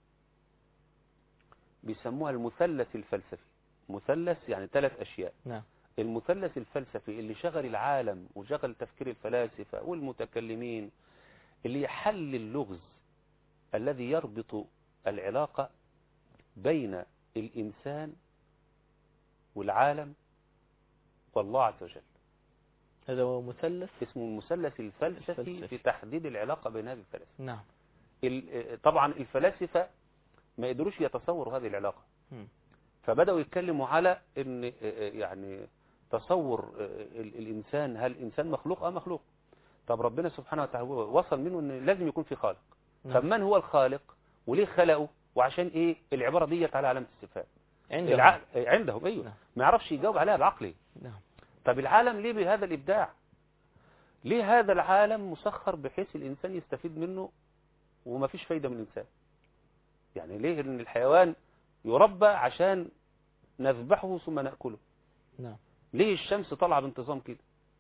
بيسموها المثلث الفلسفي مثلث يعني ثلاث أشياء نعم المثلث الفلسفي اللي شغل العالم وشغل تفكير الفلاسفة والمتكلمين اللي يحل اللغز الذي يربط العلاقة بين الإنسان والعالم والله عز وجل هذا هو مثلث اسمه المثلث الفلسفي الفلسفي. في تحديد العلاقة بين هذه الفلاسفة نعم ال- طبعا الفلاسفة ما يقدروش يتصوروا هذه العلاقة مم. فبدأوا يتكلموا على ان يعني تصور ال- الانسان هل الانسان مخلوق اه مخلوق طب ربنا سبحانه وتعالى وصل منه ان لازم يكون في خالق نعم. طب من هو الخالق وليه خلقه وعشان ايه العبارة ديت على علامة استفهام عندهم العقل عندهم ايوه نعم. ما يعرفش يجاوب عليها بعقله نعم طب العالم ليه بهذا الابداع ليه هذا العالم مسخر بحيث الانسان يستفيد منه وما فيش فايدة من الانسان يعني ليه ان الحيوان يربى عشان نذبحه ثم نأكله نعم ليه الشمس طالعه بانتظام كده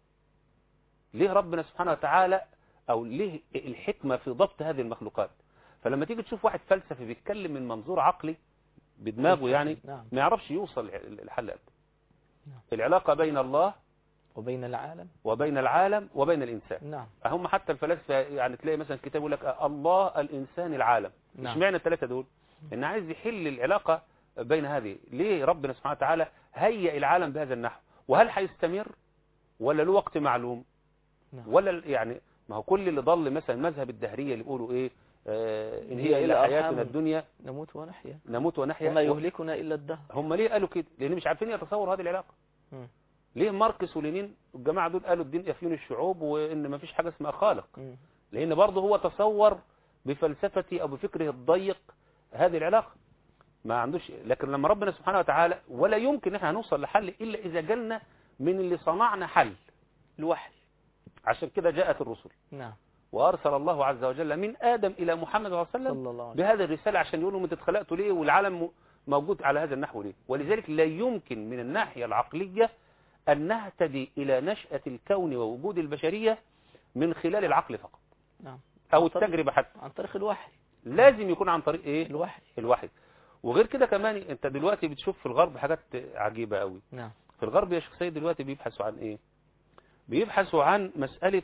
ليه ربنا سبحانه وتعالى او ليه الحكمة في ضبط هذه المخلوقات فلما تيجي تشوف واحد فلسفي بيتكلم من منظور عقلي بدماغه يعني نعم ما يعرفش يوصل الحل أبدا نعم. العلاقة بين الله وبين العالم وبين العالم وبين الإنسان نعم هم حتى الفلاسفة يعني تلاقي مثلا كتاب يقول لك الله الإنسان العالم نعم. اشمعنى الثلاثة دول إن عايز يحل العلاقة بين هذه ليه ربنا سبحانه وتعالى هيئ العالم بهذا النحو وهل هيستمر ولا له وقت معلوم نعم ولا ال- يعني ما هو كل اللي ضل مثلا مذهب الدهرية اللي يقولوا ايه آه ان هي هي إلى الى حياتنا أرحام. الدنيا نموت ونحيا نموت ونحيا وما يهلكنا إلا الدهر هم ليه قالوا كده لان مش عارفين يتصوروا هذه العلاقة مم. ليه ماركس ولينين الجماعة دول قالوا الدين افيون الشعوب وان ما فيش حاجة اسمها خالق مم. لان برضه هو تصور بفلسفته او بفكره الضيق هذه العلاقة ما عندوش لكن لما ربنا سبحانه وتعالى ولا يمكن احنا هنوصل لحل الا اذا جالنا من اللي صنعنا حل الوحي عشان كده جاءت الرسل نعم وارسل الله عز وجل من ادم الى محمد صلى الله عليه وسلم صلى الله عليه بهذه الرسالة عشان يقولوا انتوا اتخلقتوا ليه والعالم م- موجود على هذا النحو ليه ولذلك لا يمكن من الناحية العقلية أن نهتدي إلى نشأة الكون ووجود البشرية من خلال العقل فقط نعم أو عن طريق- التجربة حتى عن طريق الوحي لازم يكون عن طريق إيه الوحي الوحي وغير كده كمان انت دلوقتي بتشوف في الغرب حاجات عجيبة قوي نعم في الغرب يا شيخ سيد دلوقتي بيبحثوا عن ايه بيبحثوا عن مسألة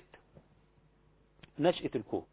نشأة الكون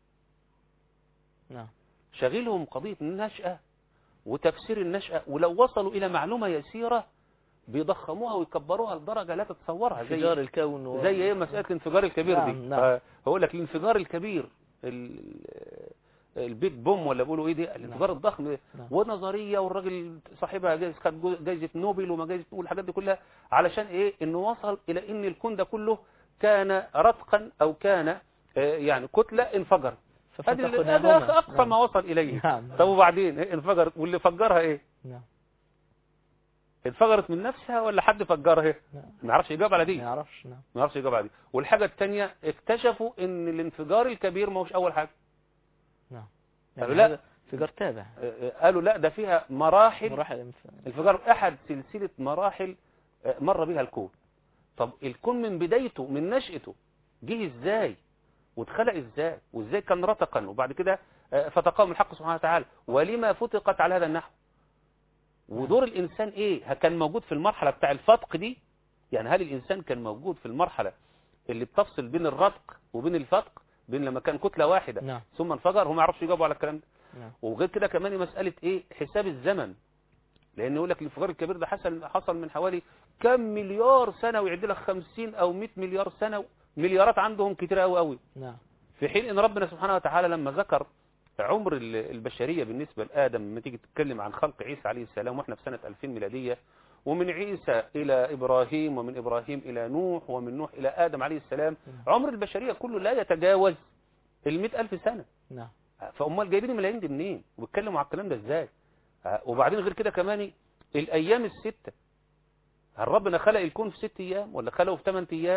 نعم شغلهم قضية النشأة وتفسير النشأة ولو وصلوا إلى معلومة يسيرة بيضخموها ويكبروها لدرجة لا تتصورها انفجار زي الكون و... زي ايه مسألة الانفجار الكبير نعم، دي نعم. هقول لك الانفجار الكبير ال- البيج بوم ولا بيقولوا ايه دي الانفجار الضخم ده. نعم. ونظرية والراجل صاحبها جايز خد جو- جايزة نوبل وما جايزة والحاجات دي كلها علشان ايه انه وصل الى ان الكون ده كله كان رتقا او كان آه، يعني كتلة انفجر هذه ال- هذا ففتحناهما. اقصى نعم. ما وصل اليه نعم طب وبعدين إيه انفجرت واللي فجرها ايه نعم انفجرت من نفسها ولا حد فجرها نعم ما يعرفش يجاوب على ما دي يعرفش نعم ما يعرفش يجاوب على دي والحاجة الثانية اكتشفوا ان الانفجار الكبير ما هوش اول حاجة نعم قالوا يعني لا. هذا انفجار تابع آه، آه، قالوا لا ده فيها مراحل مراحل الانف- انفجار احد سلسلة مراحل آه، مر بها الكون طب الكون من بدايته من نشأته جه ازاي واتخلق ازاي وازاي كان رتقا وبعد كده آه، فتقام الحق سبحانه وتعالى ولما فتقت على هذا النحو ودور الانسان ايه كان موجود في المرحلة بتاع الفتق دي يعني هل الانسان كان موجود في المرحلة اللي بتفصل بين الرتق وبين الفتق بين لما كان كتلة واحدة نعم ثم انفجر هم ما يعرفش يجاوبوا على الكلام ده نعم وغير كده كمان مسألة ايه حساب الزمن لان يقول لك الانفجار الكبير ده حصل حصل من حوالي كم مليار سنة ويعد لك 50 او 100 مليار سنة مليارات عندهم كتير قوي قوي نعم في حين ان ربنا سبحانه وتعالى لما ذكر عمر ال- البشرية بالنسبة لآدم لما تيجي تتكلم عن خلق عيسى عليه السلام واحنا في سنة 2000 ميلادية ومن عيسى إلى إبراهيم ومن إبراهيم إلى نوح ومن نوح إلى آدم عليه السلام عمر البشرية كله لا يتجاوز المئة ألف سنة نعم فأمال جايبين الملايين دي منين وبيتكلموا على الكلام ده ازاي آه، وبعدين غير كده كمان الأيام الستة هل ربنا خلق الكون في ست أيام ولا خلقه في ثمان أيام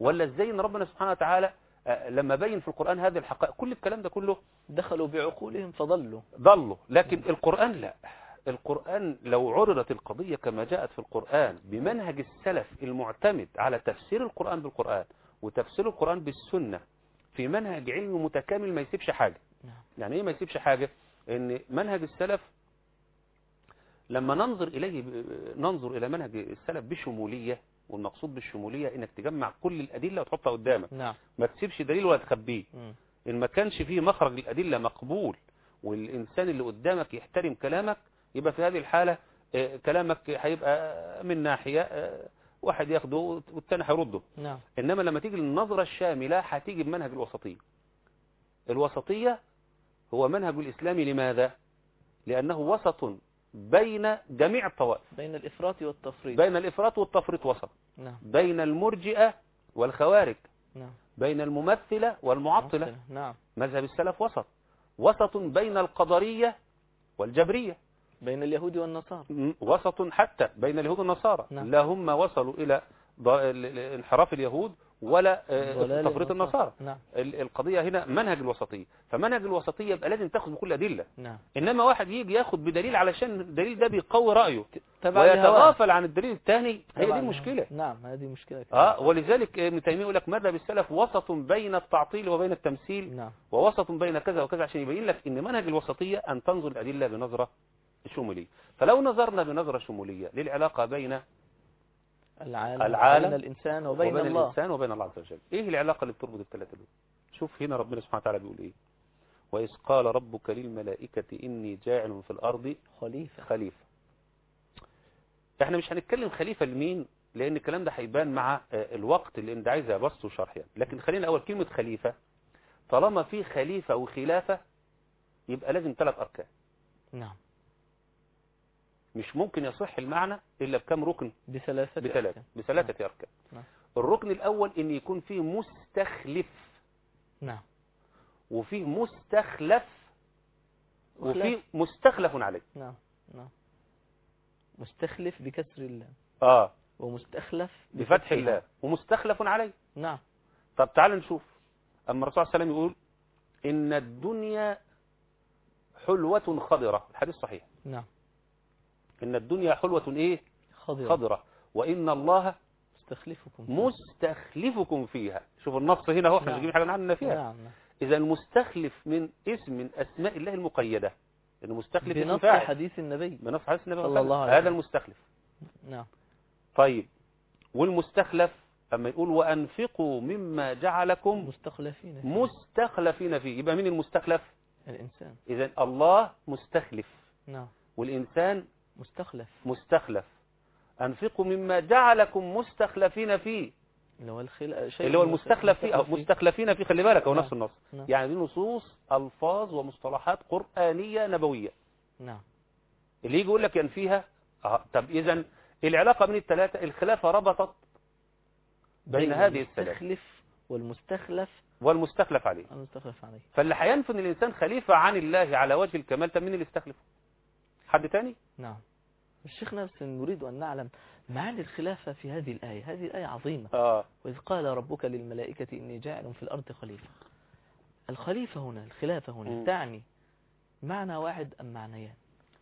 ولا ازاي ان ربنا سبحانه وتعالى آه، لما بين في القرآن هذه الحقائق كل الكلام ده كله دخلوا بعقولهم فضلوا ضلوا لكن القرآن لا القرآن لو عرضت القضية كما جاءت في القرآن بمنهج السلف المعتمد على تفسير القرآن بالقرآن وتفسير القرآن بالسنة في منهج علمي متكامل ما يسيبش حاجة نعم. يعني ايه ما يسيبش حاجة ان منهج السلف لما ننظر إليه ننظر إلى منهج السلف بشمولية والمقصود بالشمولية انك تجمع كل الأدلة وتحطها قدامك نعم ما تسيبش دليل ولا تخبيه مم. إن ما كانش فيه مخرج الأدلة مقبول والإنسان اللي قدامك يحترم كلامك يبقى في هذه الحالة آه، كلامك هيبقى من ناحية آه، واحد ياخده والتاني هيرده نعم إنما لما تيجي للنظرة الشاملة هتيجي بمنهج الوسطية الوسطية هو منهج الإسلام لماذا؟ لأنه وسط بين جميع الطوائف بين الإفراط والتفريط بين الإفراط والتفريط وسط نعم بين المرجئة والخوارج نعم بين الممثلة والمعطلة نعم مذهب السلف وسط وسط بين القدرية والجبرية بين اليهود والنصارى م- وسط حتى بين اليهود والنصارى نعم. لا هم وصلوا إلى ض- ال- ال- انحراف اليهود ولا آه، ضلال تفريط النصارى نعم ال- القضية هنا منهج الوسطية فمنهج الوسطية يبقى لازم تاخذ بكل أدلة نعم إنما واحد يجي ياخد بدليل علشان الدليل ده بيقوي رأيه تبع الهوى. ويتغافل عن الدليل الثاني هي تبع دي الهوى. المشكلة نعم هذه مشكلة اه ولذلك ابن تيمية يقول لك مذهب السلف وسط بين التعطيل وبين التمثيل نعم ووسط بين كذا وكذا عشان يبين لك ان منهج الوسطية ان تنظر الادلة بنظرة شمولية فلو نظرنا بنظرة شمولية للعلاقة بين العالم, العالم بين الإنسان وبين, وبين الله الانسان وبين الله عز وجل ايه العلاقة اللي بتربط الثلاثة دول شوف هنا ربنا سبحانه وتعالى بيقول ايه وإذ قال ربك للملائكة إني جاعل في الأرض خليفة خليفة احنا مش هنتكلم خليفة لمين لأن الكلام ده هيبان مع آه، الوقت لأن ده عايز بسط وشرح يعني لكن خلينا أول كلمة خليفة طالما في خليفة وخلافة يبقى لازم ثلاث أركان نعم مش ممكن يصح المعنى إلا بكم ركن بثلاثة بثلاثة أركان. بثلاثة أركان نعم. الركن الأول إن يكون فيه مستخلف نعم وفيه مستخلف وفيه وخلاف. مستخلف عليه نعم نعم مستخلف بكسر الله آه ومستخلف بفتح الله ومستخلف عليه نعم طب تعال نشوف أما الرسول صلى الله عليه وسلم يقول إن الدنيا حلوة خضرة الحديث صحيح نعم إن الدنيا حلوة إيه خضرة خضرة وإن الله مستخلفكم مستخلفكم فيها شوف النص هنا هو احنا نعم. مش بنجيب حاجة عننا فيها نعم نعم. إذا المستخلف من اسم من أسماء الله المقيدة إنه مستخلف اسم بنص فاعل حديث النبي بنص حديث النبي صلى صلى الله الله عليه هذا وسلم. المستخلف نعم طيب والمستخلف أما يقول وأنفقوا مما جعلكم مستخلفين فيه. مستخلفين فيه يبقى مين المستخلف الإنسان إذا الله مستخلف نعم والإنسان مستخلف مستخلف أنفقوا مما جعلكم مستخلفين فيه اللي هو الخل... شيء اللي هو المستخلف فيه أو مستخلفين فيه خلي بالك هو نعم. نفس النص نعم. يعني دي نصوص ألفاظ ومصطلحات قرآنية نبوية نعم اللي يجي يقول لك ينفيها آه. طب إذا العلاقة بين الثلاثة الخلافة ربطت بين هذه الثلاثة المستخلف والمستخلف والمستخلف عليه المستخلف عليه فاللي هينفي ان الإنسان خليفة عن الله على وجه الكمال طب مين اللي استخلفه حد تاني نعم الشيخ نفس نريد أن نعلم معاني الخلافة في هذه الآية هذه الآية عظيمة آه. وإذ قال ربك للملائكة إني جاعل في الأرض خليفة الخليفة هنا الخلافة هنا مم. تعني معنى واحد أم معنيان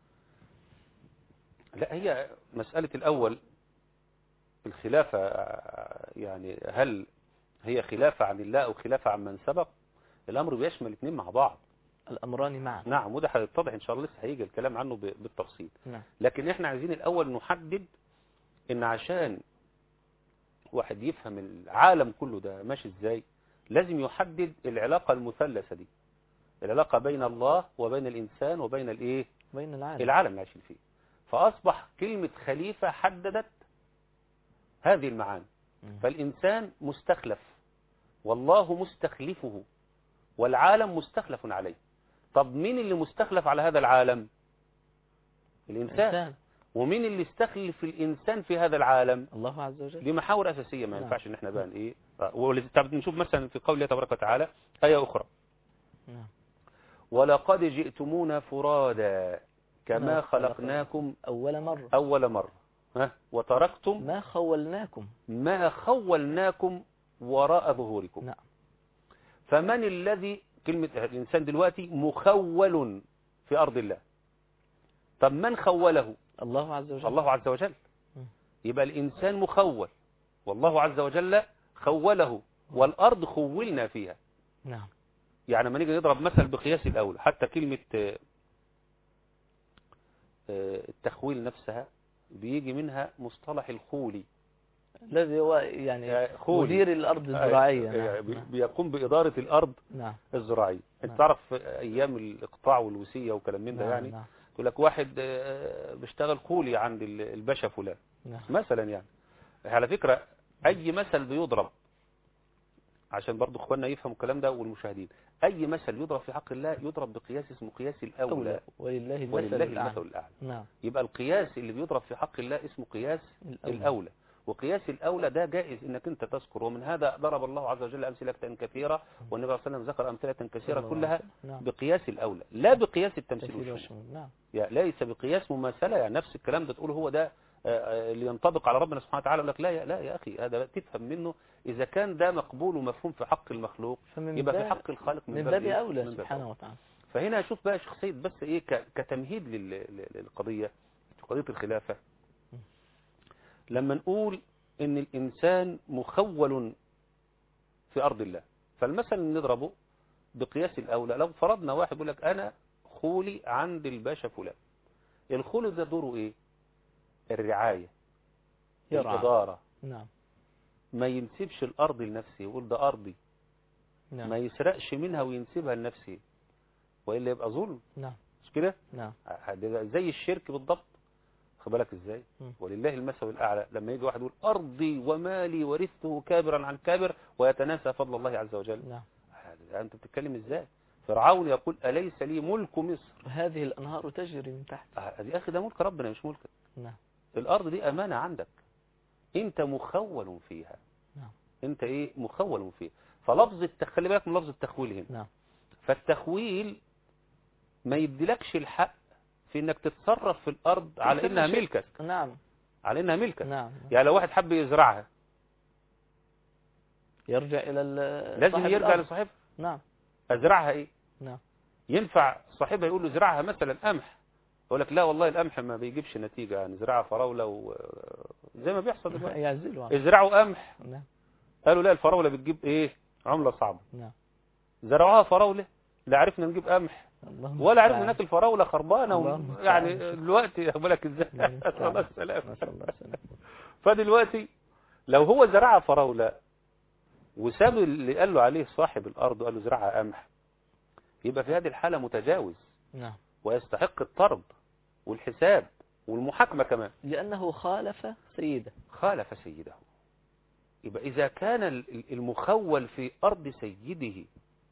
لا هي مسألة الأول الخلافة آه، يعني هل هي خلافة عن الله أو خلافة عن من سبق الأمر بيشمل الاثنين مع بعض الأمران معا نعم وده هيتضح إن شاء الله لسه هيجي الكلام عنه ب- بالتفصيل نعم لكن احنا عايزين الأول نحدد إن عشان واحد يفهم العالم كله ده ماشي إزاي لازم يحدد العلاقة المثلثة دي العلاقة بين الله وبين الإنسان وبين الإيه بين العالم العالم اللي عايشين فيه فأصبح كلمة خليفة حددت هذه المعاني مم. فالإنسان مستخلف والله مستخلفه والعالم مستخلف عليه طب مين اللي مستخلف على هذا العالم الإنسان إنسان ومين اللي استخلف الإنسان في هذا العالم الله عز وجل دي محاور أساسية ما نعم. ينفعش إن احنا بقى إيه آه، ولذ- طب نشوف مثلا في قول الله تبارك وتعالى آية أخرى نعم ولقد جئتمونا فرادا كما كما خلقناكم أول مرة أول مرة ها وتركتم ما خولناكم ما خولناكم وراء ظهوركم نعم فمن الذي كلمة الإنسان دلوقتي مخول في أرض الله طب من خوله الله عز وجل الله عز وجل مم. يبقى الإنسان مخول والله عز وجل خوله والأرض خولنا فيها نعم يعني لما نيجي نضرب مثل بقياس الأول حتى كلمة آه، آه، التخويل نفسها بيجي منها مصطلح الخولي الذي هو يعني آه، خولي مدير الأرض الزراعية آه، نعم بي- نعم. بيقوم بإدارة الأرض نعم الزراعية انت نعم. تعرف أيام الإقطاع والوسية وكلام من ده نعم، يعني نعم يقول لك واحد آه، بيشتغل خولي عند ال- الباشا فلان نعم مثلا يعني على فكرة أي مثل بيضرب عشان برضو اخواننا يفهموا الكلام ده والمشاهدين أي مثل يضرب في حق الله يضرب بقياس اسمه قياس الأولى أولى ولله المثل ولله الأعلى المثل الأعلى نعم يبقى القياس اللي بيضرب في حق الله اسمه قياس الأولى. الأولى وقياس الأولى ده جائز انك انت تذكر ومن هذا ضرب الله عز وجل أمثلة كثيرة والنبي صلى الله عليه وسلم ذكر أمثلة صلى كثيرة الله كلها عليه وسلم. نعم بقياس الأولى لا بقياس التمثيل تمثيل والشمول والشمول نعم يعني ليس بقياس مماثلة يعني نفس الكلام ده تقوله هو ده آه، آه، اللي ينطبق على ربنا سبحانه وتعالى يقول لك لا يا لا يا أخي هذا تفهم منه إذا كان ده مقبول ومفهوم في حق المخلوق فمن يبقى في باب- حق الخالق من باب إيه؟ أولى من باب سبحانه أولى. وتعالى فهنا أشوف بقى شيخ سيد بس إيه ك- كتمهيد لل- لل- للقضية قضية الخلافة لما نقول إن الإنسان مخول في أرض الله فالمثل اللي نضربه بقياس الأولى لو فرضنا واحد يقول لك أنا خولي عند الباشا فلان الخول ده دوره إيه الرعاية يرعى. الإدارة نعم ما ينسبش الأرض لنفسه يقول ده أرضي ما نعم يسرقش منها وينسبها لنفسه وإلا يبقى ظلم نعم مش كده نعم ده زي الشرك بالضبط خد بالك ازاي مم. ولله المثل الاعلى لما يجي واحد يقول ارضي ومالي ورثته كابرا عن كابر ويتناسى فضل الله عز وجل نعم هذا انت بتتكلم ازاي فرعون يقول اليس لي ملك مصر هذه الأنهار تجري من تحت آه، يا اخي ده ملك ربنا مش ملكك نعم الارض دي امانه عندك انت مخول فيها نعم انت ايه مخول فيها فلفظ التخ... خلي بالك من لفظ التخويل هنا نعم فالتخويل ما يديلكش الحق في انك تتصرف في الارض على انها شيء. ملكك نعم على انها ملكك نعم يعني لو واحد حب يزرعها يرجع إلى ال- لازم صاحب يرجع الأرض. لصاحبها نعم ازرعها ايه نعم ينفع صاحبها يقول له زرعها مثلا قمح يقول لك لا والله القمح ما بيجيبش نتيجة يعني زرعها فراولة و... زي ما بيحصل دلوقتي يعزلوا عنه. ازرعوا قمح نعم قالوا لا الفراولة بتجيب ايه عملة صعبة نعم زرعوها فراولة لا عرفنا نجيب قمح اللهم ولا عرفنا المستعان. ناكل فراولة خربانة و... اللهم المستعان. يعني دلوقتي بالك ازاي اللهم نسأل الله المستعان. السلامة نسأل الله السلامة فدلوقتي لو هو زرعها فراولة وساب اللي قال له عليه صاحب الأرض وقال له زرعها قمح يبقى في هذه الحالة متجاوز نعم ويستحق الطرد والحساب والمحاكمة كمان لأنه خالف سيده خالف سيده يبقى إذا كان ال- المخول في أرض سيده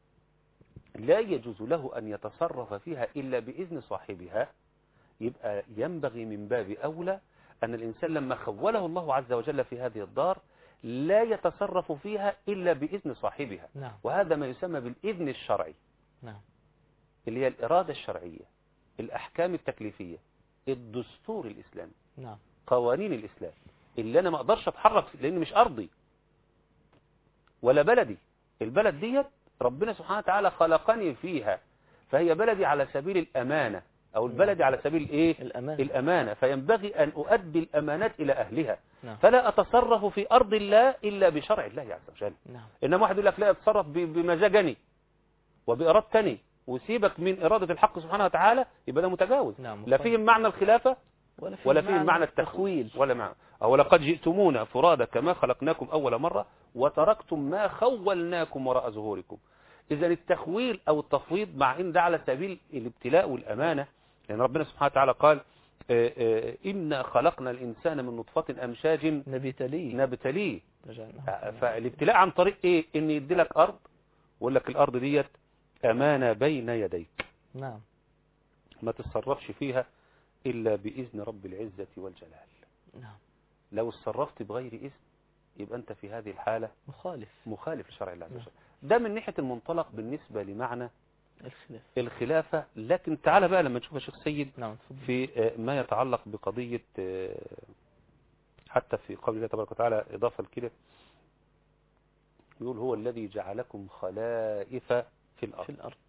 لا يجوز له أن يتصرف فيها إلا بإذن صاحبها يبقى ينبغي من باب أولى أن الإنسان لما خوله الله عز وجل في هذه الدار لا يتصرف فيها إلا بإذن صاحبها نعم وهذا ما يسمى بالإذن الشرعي نعم اللي هي الإرادة الشرعية الأحكام التكليفية الدستور الإسلامي نعم قوانين الإسلام اللي أنا ما أقدرش أتحرك فيه لأن مش أرضي ولا بلدي البلد ديت ربنا سبحانه وتعالى خلقني فيها فهي بلدي على سبيل الأمانة أو البلد على سبيل إيه الأمان الأمانة فينبغي أن أؤدي الأمانات إلى أهلها نعم فلا أتصرف في أرض الله إلا بشرع الله عز وجل نعم إنما واحد يقول لك لا أتصرف ب- بمزاجني وبإرادتني وسيبك من إرادة الحق سبحانه وتعالى يبقى ده متجاوز نعم لا فيه معنى الخلافة ولا فيه ولا فيه معنى التخويل ولا معنى أو لقد جئتمونا فرادى كما خلقناكم أول مرة وتركتم ما خولناكم وراء ظهوركم إذا التخويل أو التفويض مع إن ده على سبيل الابتلاء والأمانة لأن ربنا سبحانه وتعالى قال آه، آه، إنا خلقنا الإنسان من نطفة أمشاج نبتليه نبتليه رجعنا. آه، فالابتلاء عن طريق إيه إن يدي لك أرض ويقول لك الأرض ديت أمانة بين يديك نعم ما تتصرفش فيها إلا بإذن رب العزة والجلال نعم لو اتصرفت بغير إذن يبقى أنت في هذه الحالة مخالف مخالف لشرع الله عز نعم. وجل ده من ناحية المنطلق بالنسبة لمعنى الخلاف الخلافة لكن تعال بقى لما نشوف يا شيخ سيد نعم تفضل في آه، ما يتعلق بقضية آه، حتى في قول الله تبارك وتعالى إضافة لكده يقول هو الذي جعلكم خلائف في الأرض في الأرض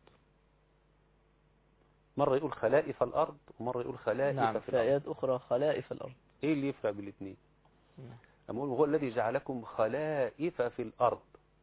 مرة يقول خلائف الأرض ومرة يقول خلائف نعم في في الأرض آيات أخرى خلائف الأرض إيه اللي يفرق بالاثنين نعم. أما يقول هو الذي جعلكم خلائف في الأرض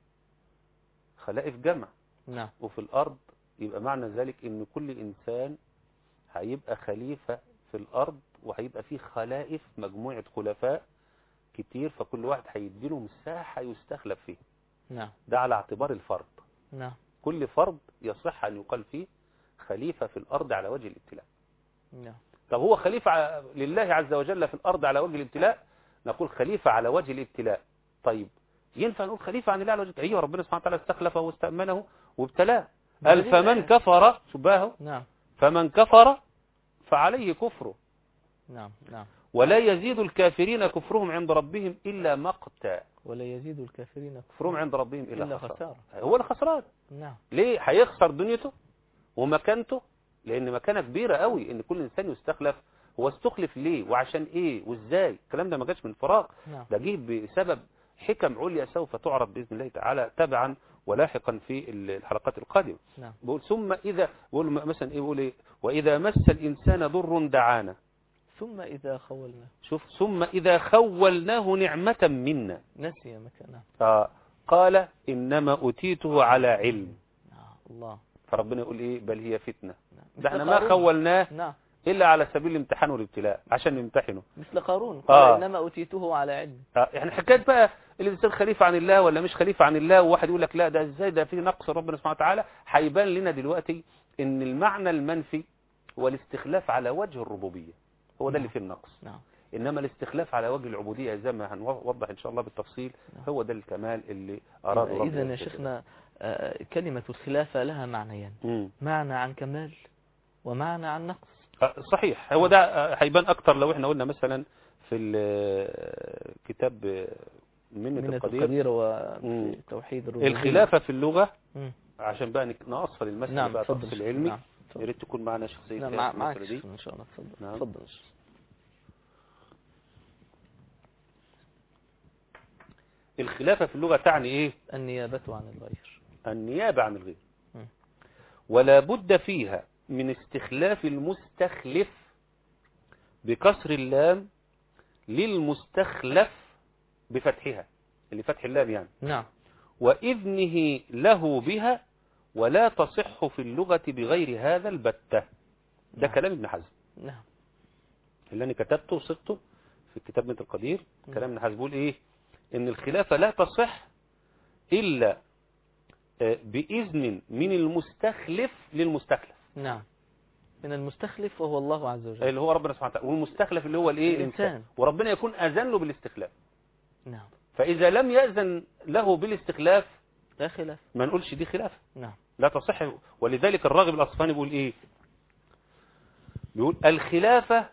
خلائف جمع نعم وفي الأرض يبقى معنى ذلك إن كل إنسان هيبقى خليفة في الأرض وهيبقى فيه خلائف مجموعة خلفاء كتير فكل واحد هيديله مساحة يستخلف فيه نعم ده على اعتبار الفرد نعم كل فرد يصح أن يقال فيه خليفة في الأرض على وجه الابتلاء نعم طب هو خليفة ع- لله عز وجل في الأرض على وجه الابتلاء نقول خليفة على وجه الابتلاء طيب ينفع نقول خليفة عن الله على وجه الابتلاء أيوة ربنا سبحانه وتعالى استخلفه واستأمنه وابتلاه قال بدليل فمن الآية. كفر شباهه نعم فمن كفر فعليه كفره نعم نعم ولا يزيد الكافرين كفرهم عند ربهم إلا مقتا ولا يزيد الكافرين كفرهم عند ربهم إلا, إلا خسارة خسارة هو الخسران نعم ليه هيخسر دنيته ومكانته لان مكانه كبيره قوي ان كل انسان يستخلف هو استخلف ليه وعشان ايه وازاي الكلام ده ما جاش من فراغ نعم ده جه بسبب حكم عليا سوف تعرض باذن الله تعالى تبعا ولاحقا في الحلقات القادمه نعم بقول ثم اذا بقول مثلا ايه بقول ايه واذا مس الانسان ضر دعانا ثم إذا خولنا شوف ثم اذا خولناه نعمه منا نسي مكانه آه قال انما اوتيته على علم نعم الله فربنا يقول ايه بل هي فتنه نعم. ده احنا مثل ما قارون. خولناه نعم إلا على سبيل الامتحان والابتلاء عشان نمتحنه مثل قارون قال آه. إنما أوتيته على علم آه، يعني حكاية بقى الإنسان خليفة عن الله ولا مش خليفة عن الله وواحد يقول لك لا ده ازاي ده فيه نقص ربنا سبحانه وتعالى هيبان لنا دلوقتي إن المعنى المنفي هو الاستخلاف على وجه الربوبية هو ده اللي فيه النقص نعم إنما الاستخلاف على وجه العبودية زي ما هنوضح إن شاء الله بالتفصيل هو ده الكمال اللي أراده ربنا إذا يا شيخنا آه، كلمة الخلافة لها معنيان مم. معنى عن كمال ومعنى عن نقص آه، صحيح هو ده آه، هيبان أكتر لو إحنا قلنا مثلا في ال- كتاب آه، منة من القدير القدير مم. وفي توحيد الربوبية الخلافة في اللغة مم. عشان بقى نك- نأصل المسألة نعم بقى تفضل تفصيل شيخ. علمي نعم يا تفضل. ريت تكون معنا شخصية نعم خير مع- في معك المسألة دي شيخ إن شاء الله تفضل نعم. تفضل يا شيخ. الخلافة في اللغة تعني ايه النيابة عن الغير النيابة عن الغير مم. ولا بد فيها من استخلاف المستخلف بكسر اللام للمستخلف بفتحها اللي فتح اللام يعني نعم وإذنه له بها ولا تصح في اللغة بغير هذا البتة ده نعم. كلام ابن حزم نعم اللي انا كتبته وصفته في كتاب بنت القدير مم. كلام ابن حزم بيقول ايه ان الخلافة لا تصح الا آه، باذن من المستخلف للمستخلف نعم من المستخلف وهو الله عز وجل اللي هو ربنا سبحانه وتعالى والمستخلف اللي هو الايه الإنسان. وربنا يكون اذن له بالاستخلاف نعم فاذا لم ياذن له بالاستخلاف لا خلاف ما نقولش دي خلافه نعم لا تصح ولذلك الراغب الأصفهاني بيقول إيه بيقول الخلافة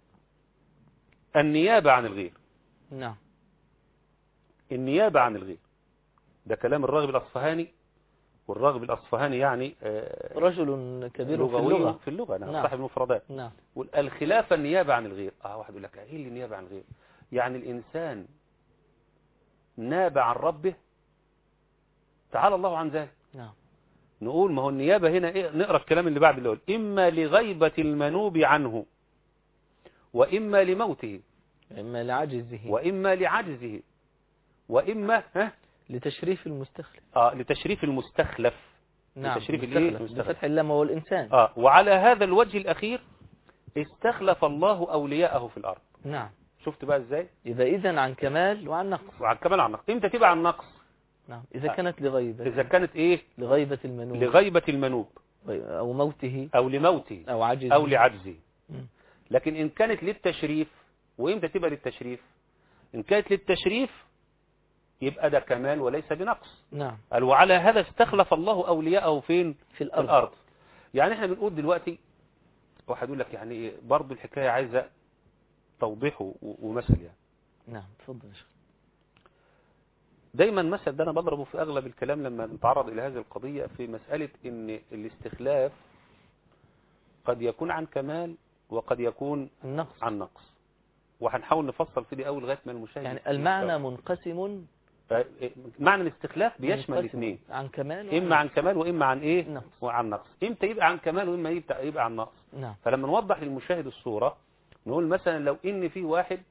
النيابة عن الغير نعم النيابة عن الغير ده كلام الراغب الأصفهاني والراغب الأصفهاني يعني آه، رجل كبير في لغوي اللغة في اللغة نعم نعم. صاحب المفردات نعم يقول الخلافة النيابة عن الغير اه واحد يقول لك ايه اللي النيابة عن الغير يعني الإنسان ناب عن ربه تعالى الله عن ذلك نعم نقول ما هو النيابة هنا إيه؟ نقرأ الكلام اللي بعد اللي يقول إما لغيبة المنوب عنه وإما لموته إما لعجزه وإما لعجزه وإما ها لتشريف المستخلف آه لتشريف المستخلف نعم لتشريف الإيه؟ المستخلف المستخلف. بفتح اللام وهو الإنسان آه وعلى هذا الوجه الأخير استخلف الله أولياءه في الأرض نعم شفت بقى إزاي إذا إذن عن كمال وعن نقص وعن كمان عن نقص إمتى تبقى عن نقص نعم إذا آه. كانت لغيبة إذا كانت إيه لغيبة المنوب لغيبة المنوب أو موته أو لموته أو عجزه أو لعجزه مم. لكن إن كانت للتشريف وإمتى تبقى للتشريف إن كانت للتشريف يبقى ده كمال وليس بنقص نعم قال وعلى هذا استخلف الله أولياءه فين في في الأرض الأرض يعني احنا بنقول دلوقتي واحد يقول لك يعني ايه برضه الحكاية عايزة توضيح و- ومثل يعني نعم تفضل يا شيخ دايما مثل ده انا بضربه في اغلب الكلام لما نتعرض الى هذه القضية في مسألة ان الاستخلاف قد يكون عن كمال وقد يكون النقص عن نقص وهنحاول نفصل في دي اول لغايه ما المشاهد يعني يستوعب. المعنى منقسم آه، معنى الاستخلاف بيشمل ينقسم الاثنين عن كمال اما عن كمال واما عن ايه نقص. وعن نقص امتى يبقى عن كمال واما يبقى يبقى عن نقص نعم فلما نوضح للمشاهد الصورة نقول مثلا لو ان في واحد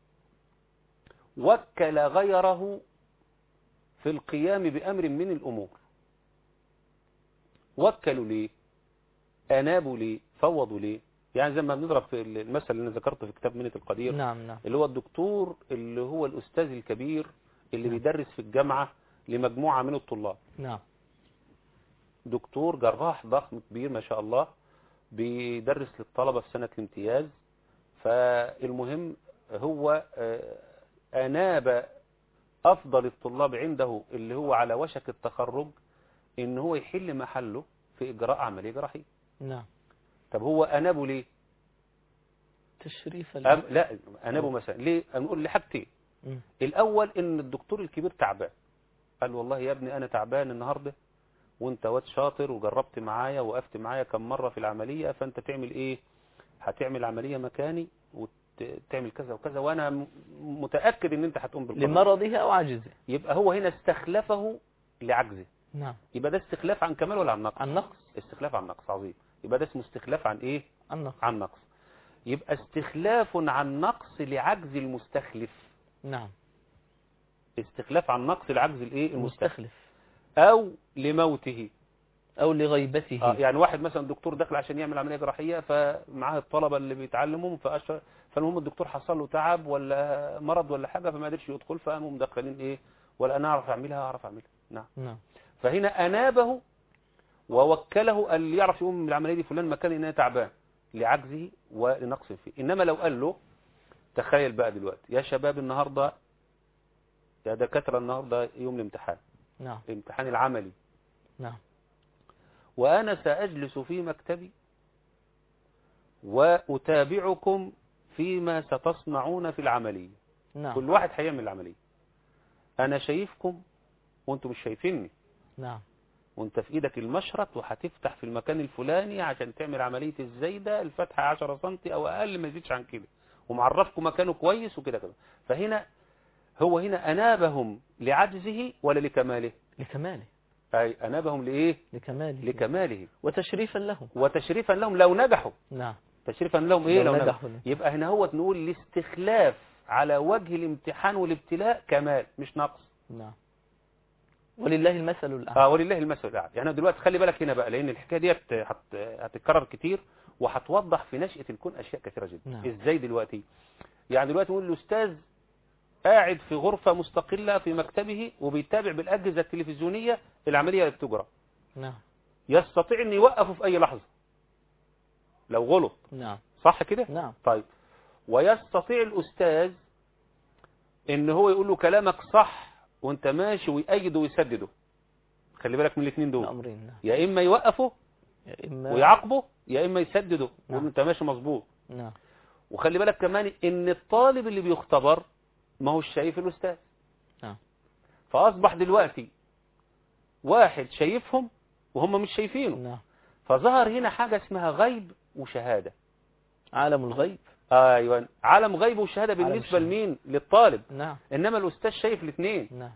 وكل غيره في القيام بأمر من الأمور وكلوا ليه أنابوا ليه فوضوا ليه يعني زي ما بنضرب في المثل اللي أنا ذكرته في كتاب منة القدير نعم نعم اللي هو الدكتور اللي هو الأستاذ الكبير اللي نعم. بيدرس في الجامعة لمجموعة من الطلاب نعم دكتور جراح ضخم كبير ما شاء الله بيدرس للطلبة في سنة الامتياز فالمهم هو آه، أناب أفضل الطلاب عنده اللي هو على وشك التخرج إن هو يحل محله في إجراء عملية جراحية نعم طب هو أنابه ليه؟ تشريفا أم لا أنابه مثلا ليه؟ نقول لحاجتين مم. الأول إن الدكتور الكبير تعبان قال والله يا ابني أنا تعبان النهاردة وانت واد شاطر وجربت معايا وقفت معايا كم مرة في العملية فانت تعمل ايه هتعمل عملية مكاني وتعمل كذا وكذا وانا م- متأكد ان انت هتقوم بالقضاء لمرضه أو عجزه يبقى هو هنا استخلفه لعجزه نعم يبقى ده استخلاف عن كمال ولا عن نقص عن نقص استخلاف عن نقص عظيم يبقى ده اسمه استخلاف عن ايه عن نقص عن نقص يبقى استخلاف عن نقص لعجز المستخلف نعم استخلاف عن نقص لعجز الايه المستخلف المستخلف او لموته أو لغيبته اه يعني واحد مثلا دكتور داخل عشان يعمل عمليه جراحيه فمعاه الطلبه اللي بيتعلموا فأشر فالمهم الدكتور حصل له تعب ولا مرض ولا حاجه فما قدرش يدخل فقاموا مدخلين ايه ولا انا اعرف اعملها اعرف اعملها نعم نعم فهنا انابه ووكله اللي يعرف يقوم من العمليه دي فلان مكان ان انا تعبان لعجزه ولنقص فيه انما لو قال له تخيل بقى دلوقتي يا شباب النهارده يا دكاتره النهارده يوم الامتحان نعم الامتحان العملي نعم وأنا سأجلس في مكتبي وأتابعكم فيما ستصنعون في العملية نعم كل واحد هيعمل العملية أنا شايفكم وأنتم مش شايفيني نعم وأنت في إيدك المشرط وهتفتح في المكان الفلاني عشان تعمل عملية الزايدة الفتحة 10 سنتي أو أقل ما يزيدش عن كده ومعرفكم مكانه كويس وكده كده فهنا هو هنا أنابهم لعجزه ولا لكماله لكماله أي أنابهم لإيه لكماله لكماله وتشريفا له وتشريفا لهم لو نجحوا نعم تشريفا لهم ايه لو لو نجحوا نجحوا. يبقى هنا هو نقول الاستخلاف على وجه الامتحان والابتلاء كمال مش نقص نعم ولله المثل الأعلى اه ولله المثل الاعلى يعني دلوقتي خلي بالك هنا بقى لان الحكايه ديت هت- هتتكرر كتير وهتوضح في نشأة الكون اشياء كثيره جدا نعم. ازاي دلوقتي يعني دلوقتي نقول الاستاذ قاعد في غرفة مستقلة في مكتبه وبيتابع بالأجهزة التلفزيونية العملية اللي بتجرى نعم يستطيع أن يوقفه في أي لحظة لو غلط نعم صح كده نعم طيب ويستطيع الأستاذ ان هو يقول له كلامك صح وانت ماشي ويأيده ويسدده خلي بالك من الاثنين دول الأمرين نعم يا إما يوقفه يا إما ويعاقبه يا إما يسدده نعم. ويقول له انت ماشي مظبوط نعم وخلي بالك كمان ان الطالب اللي بيختبر ما هوش شايف الأستاذ نعم فأصبح دلوقتي واحد شايفهم وهم مش شايفينه نعم فظهر هنا حاجة اسمها غيب وشهادة عالم الغيب ايوه عالم غيب وشهادة عالم بالنسبة الشهادة. لمين للطالب نعم انما الاستاذ شايف الاثنين نعم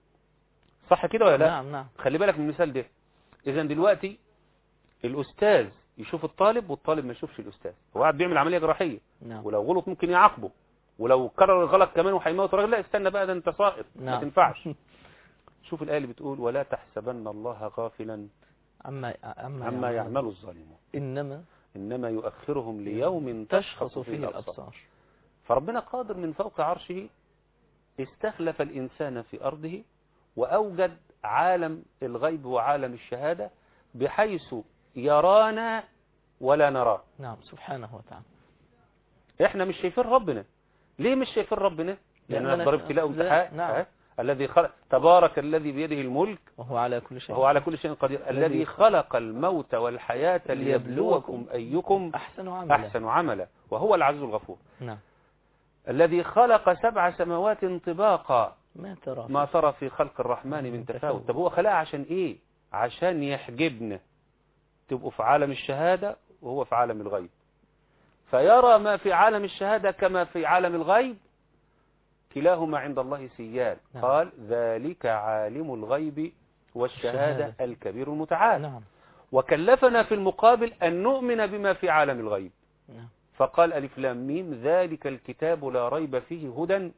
صح كده ولا لا نعم نعم خلي بالك من المثال ده اذا دلوقتي الاستاذ يشوف الطالب والطالب ما يشوفش الاستاذ هو قاعد بيعمل عمليه جراحيه نعم ولو غلط ممكن يعاقبه ولو كرر الغلط كمان وهيموت الراجل لا استنى بقى ده انت ساقط ما نعم تنفعش شوف الايه اللي بتقول ولا تحسبن الله غافلا عما عما عما يعمل الظالمون إنما انما يؤخرهم ليوم تشخص فيه الأبصار فربنا قادر من فوق عرشه استخلف الإنسان في أرضه وأوجد عالم الغيب وعالم الشهادة بحيث يرانا ولا نراه نعم سبحانه وتعالى احنا مش شايفين ربنا ليه مش شايفين ربنا لأن لأننا أنا ضربت له لا، امتحان نعم. ها؟ الذي خلق تبارك الذي بيده الملك وهو على كل شيء وهو على كل شيء قدير الذي الذي خلق الموت والحياة ليبلوكم أيكم أحسن عملا أحسن عملا وهو العزيز الغفور نعم الذي خلق سبع سماوات طباقا ما ترى ما ترى في خلق الرحمن من من تفاوت تفاوت. طب هو خلقها عشان ايه عشان يحجبنا تبقوا في عالم الشهادة وهو في عالم الغيب فيرى ما في عالم الشهادة كما في عالم الغيب كلاهما عند الله سيان نعم. قال ذلك عالم الغيب والشهادة الشهادة. الكبير المتعال نعم وكلفنا في المقابل أن نؤمن بما في عالم الغيب نعم فقال ألف لام ميم ذلك الكتاب لا ريب فيه هدى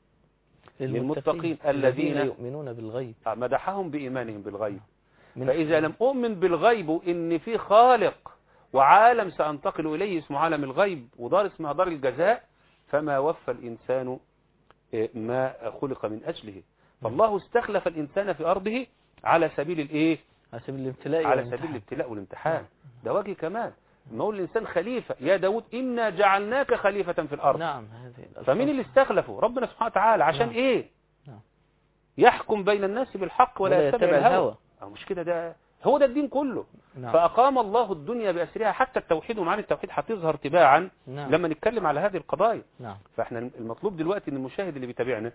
للمتقين الذين- يؤمنون بالغيب مدحهم بإيمانهم بالغيب من فإذا لم أؤمن بالغيب إن في خالق وعالم سأنتقل إليه اسمه عالم الغيب ودار اسمها دار الجزاء فما وفى الإنسان إيه، ما خلق من أجله فالله استخلف الإنسان في أرضه على سبيل الإيه على سبيل الابتلاء على والامتحان. سبيل الابتلاء والامتحان ده وجه كمال ما هو الإنسان خليفة يا داود إنا جعلناك خليفة في الأرض نعم هذه الألفاظ. فمين اللي استخلفه ربنا سبحانه وتعالى عشان نعم. إيه نعم. يحكم بين الناس بالحق ولا, ولا يتبع يتبع الهوى الهوى. أو مش كده ده هو ده الدين كله نعم فأقام الله الدنيا بأسرها حتى التوحيد ومعاني التوحيد هتظهر تباعا نعم لما نتكلم على هذه القضايا نعم فاحنا المطلوب دلوقتي ان المشاهد اللي بيتابعنا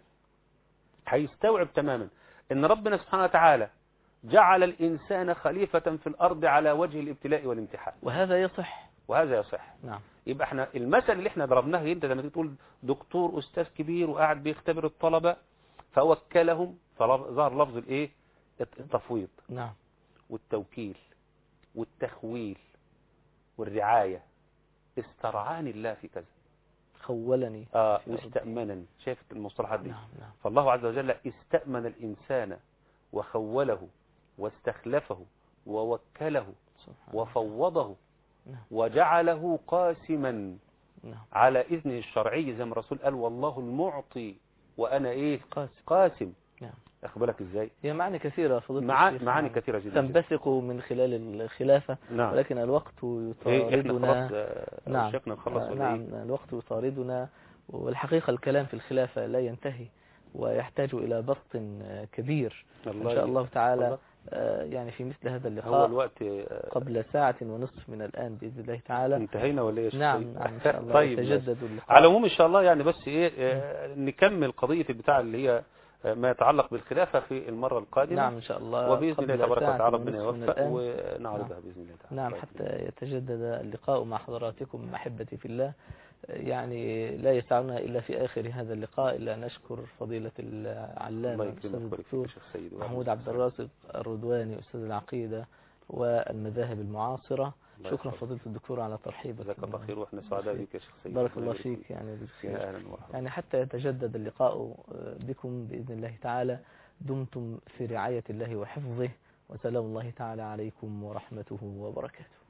هيستوعب تماما ان ربنا سبحانه وتعالى جعل الإنسان خليفة في الأرض على وجه الابتلاء والامتحان وهذا يصح وهذا يصح نعم يبقى احنا المثل اللي احنا ضربناه انت لما تيجي تقول دكتور أستاذ كبير وقاعد بيختبر الطلبة فوكلهم فظهر لفظ الايه التفويض نعم والتوكيل والتخويل والرعاية استرعاني الله في كذا خولني آه واستأمنني شايف المصطلحات دي نعم نعم فالله عز وجل استأمن الإنسان وخوله واستخلفه ووكله سبحان الله. وفوضه نعم. وجعله قاسما نعم على إذنه الشرعي زي ما الرسول قال والله المعطي وأنا إيه قاسم قاسم نعم أخد بالك إزاي هي معاني كثيرة فضيلة معا- الشيخ. معاني نعم. كثيرة جدا تنبثق من خلال الخلافة نعم ولكن الوقت إيه إحنا يطاردنا خلاص آه، نعم شيخنا نخلص آه، ولا نعم إيه؟ الوقت يطاردنا والحقيقة الكلام في الخلافة لا ينتهي ويحتاج إلى بسط آه، كبير إن والله شاء الله تعالى والله. آه، يعني في مثل هذا هو اللقاء الوقت آه، قبل ساعة ونصف من الآن بإذن الله تعالى انتهينا ولا إيه يا شيخ نعم سيد؟ نعم إن شاء الله طيب ماشي. يتجدد اللقاء على العموم ان شاء الله يعني بس ايه آه، نكمل قضية البتاع اللي هي آه، ما يتعلق بالخلافة في المرة القادمة نعم إن شاء الله وبإذن قبل الله تبارك ساعة وتعالى ربنا ونصف من يوفق الآن. ونعرضها بإذن الله تعالى نعم طيب. حتى يتجدد اللقاء مع حضراتكم أحبتي في الله يعني لا يسعنا إلا في آخر هذا اللقاء إلا نشكر فضيلة العلامة الله الأستاذ يكرمك ويبارك فيك يا الدكتور شيخ سيد محمود عبد الرازق الردواني أستاذ العقيدة والمذاهب المعاصرة الله شكرا يحفظك. فضيلة الدكتور على ترحيبك جزاك الله خير واحنا سعداء بك يا شيخ سيد بارك ربنا الله يبارك فيك يعني بالخير يا اهلا ومرحبا يعني حتى يتجدد اللقاء بكم بإذن الله تعالى دمتم في رعاية الله وحفظه وسلام الله تعالى عليكم ورحمته وبركاته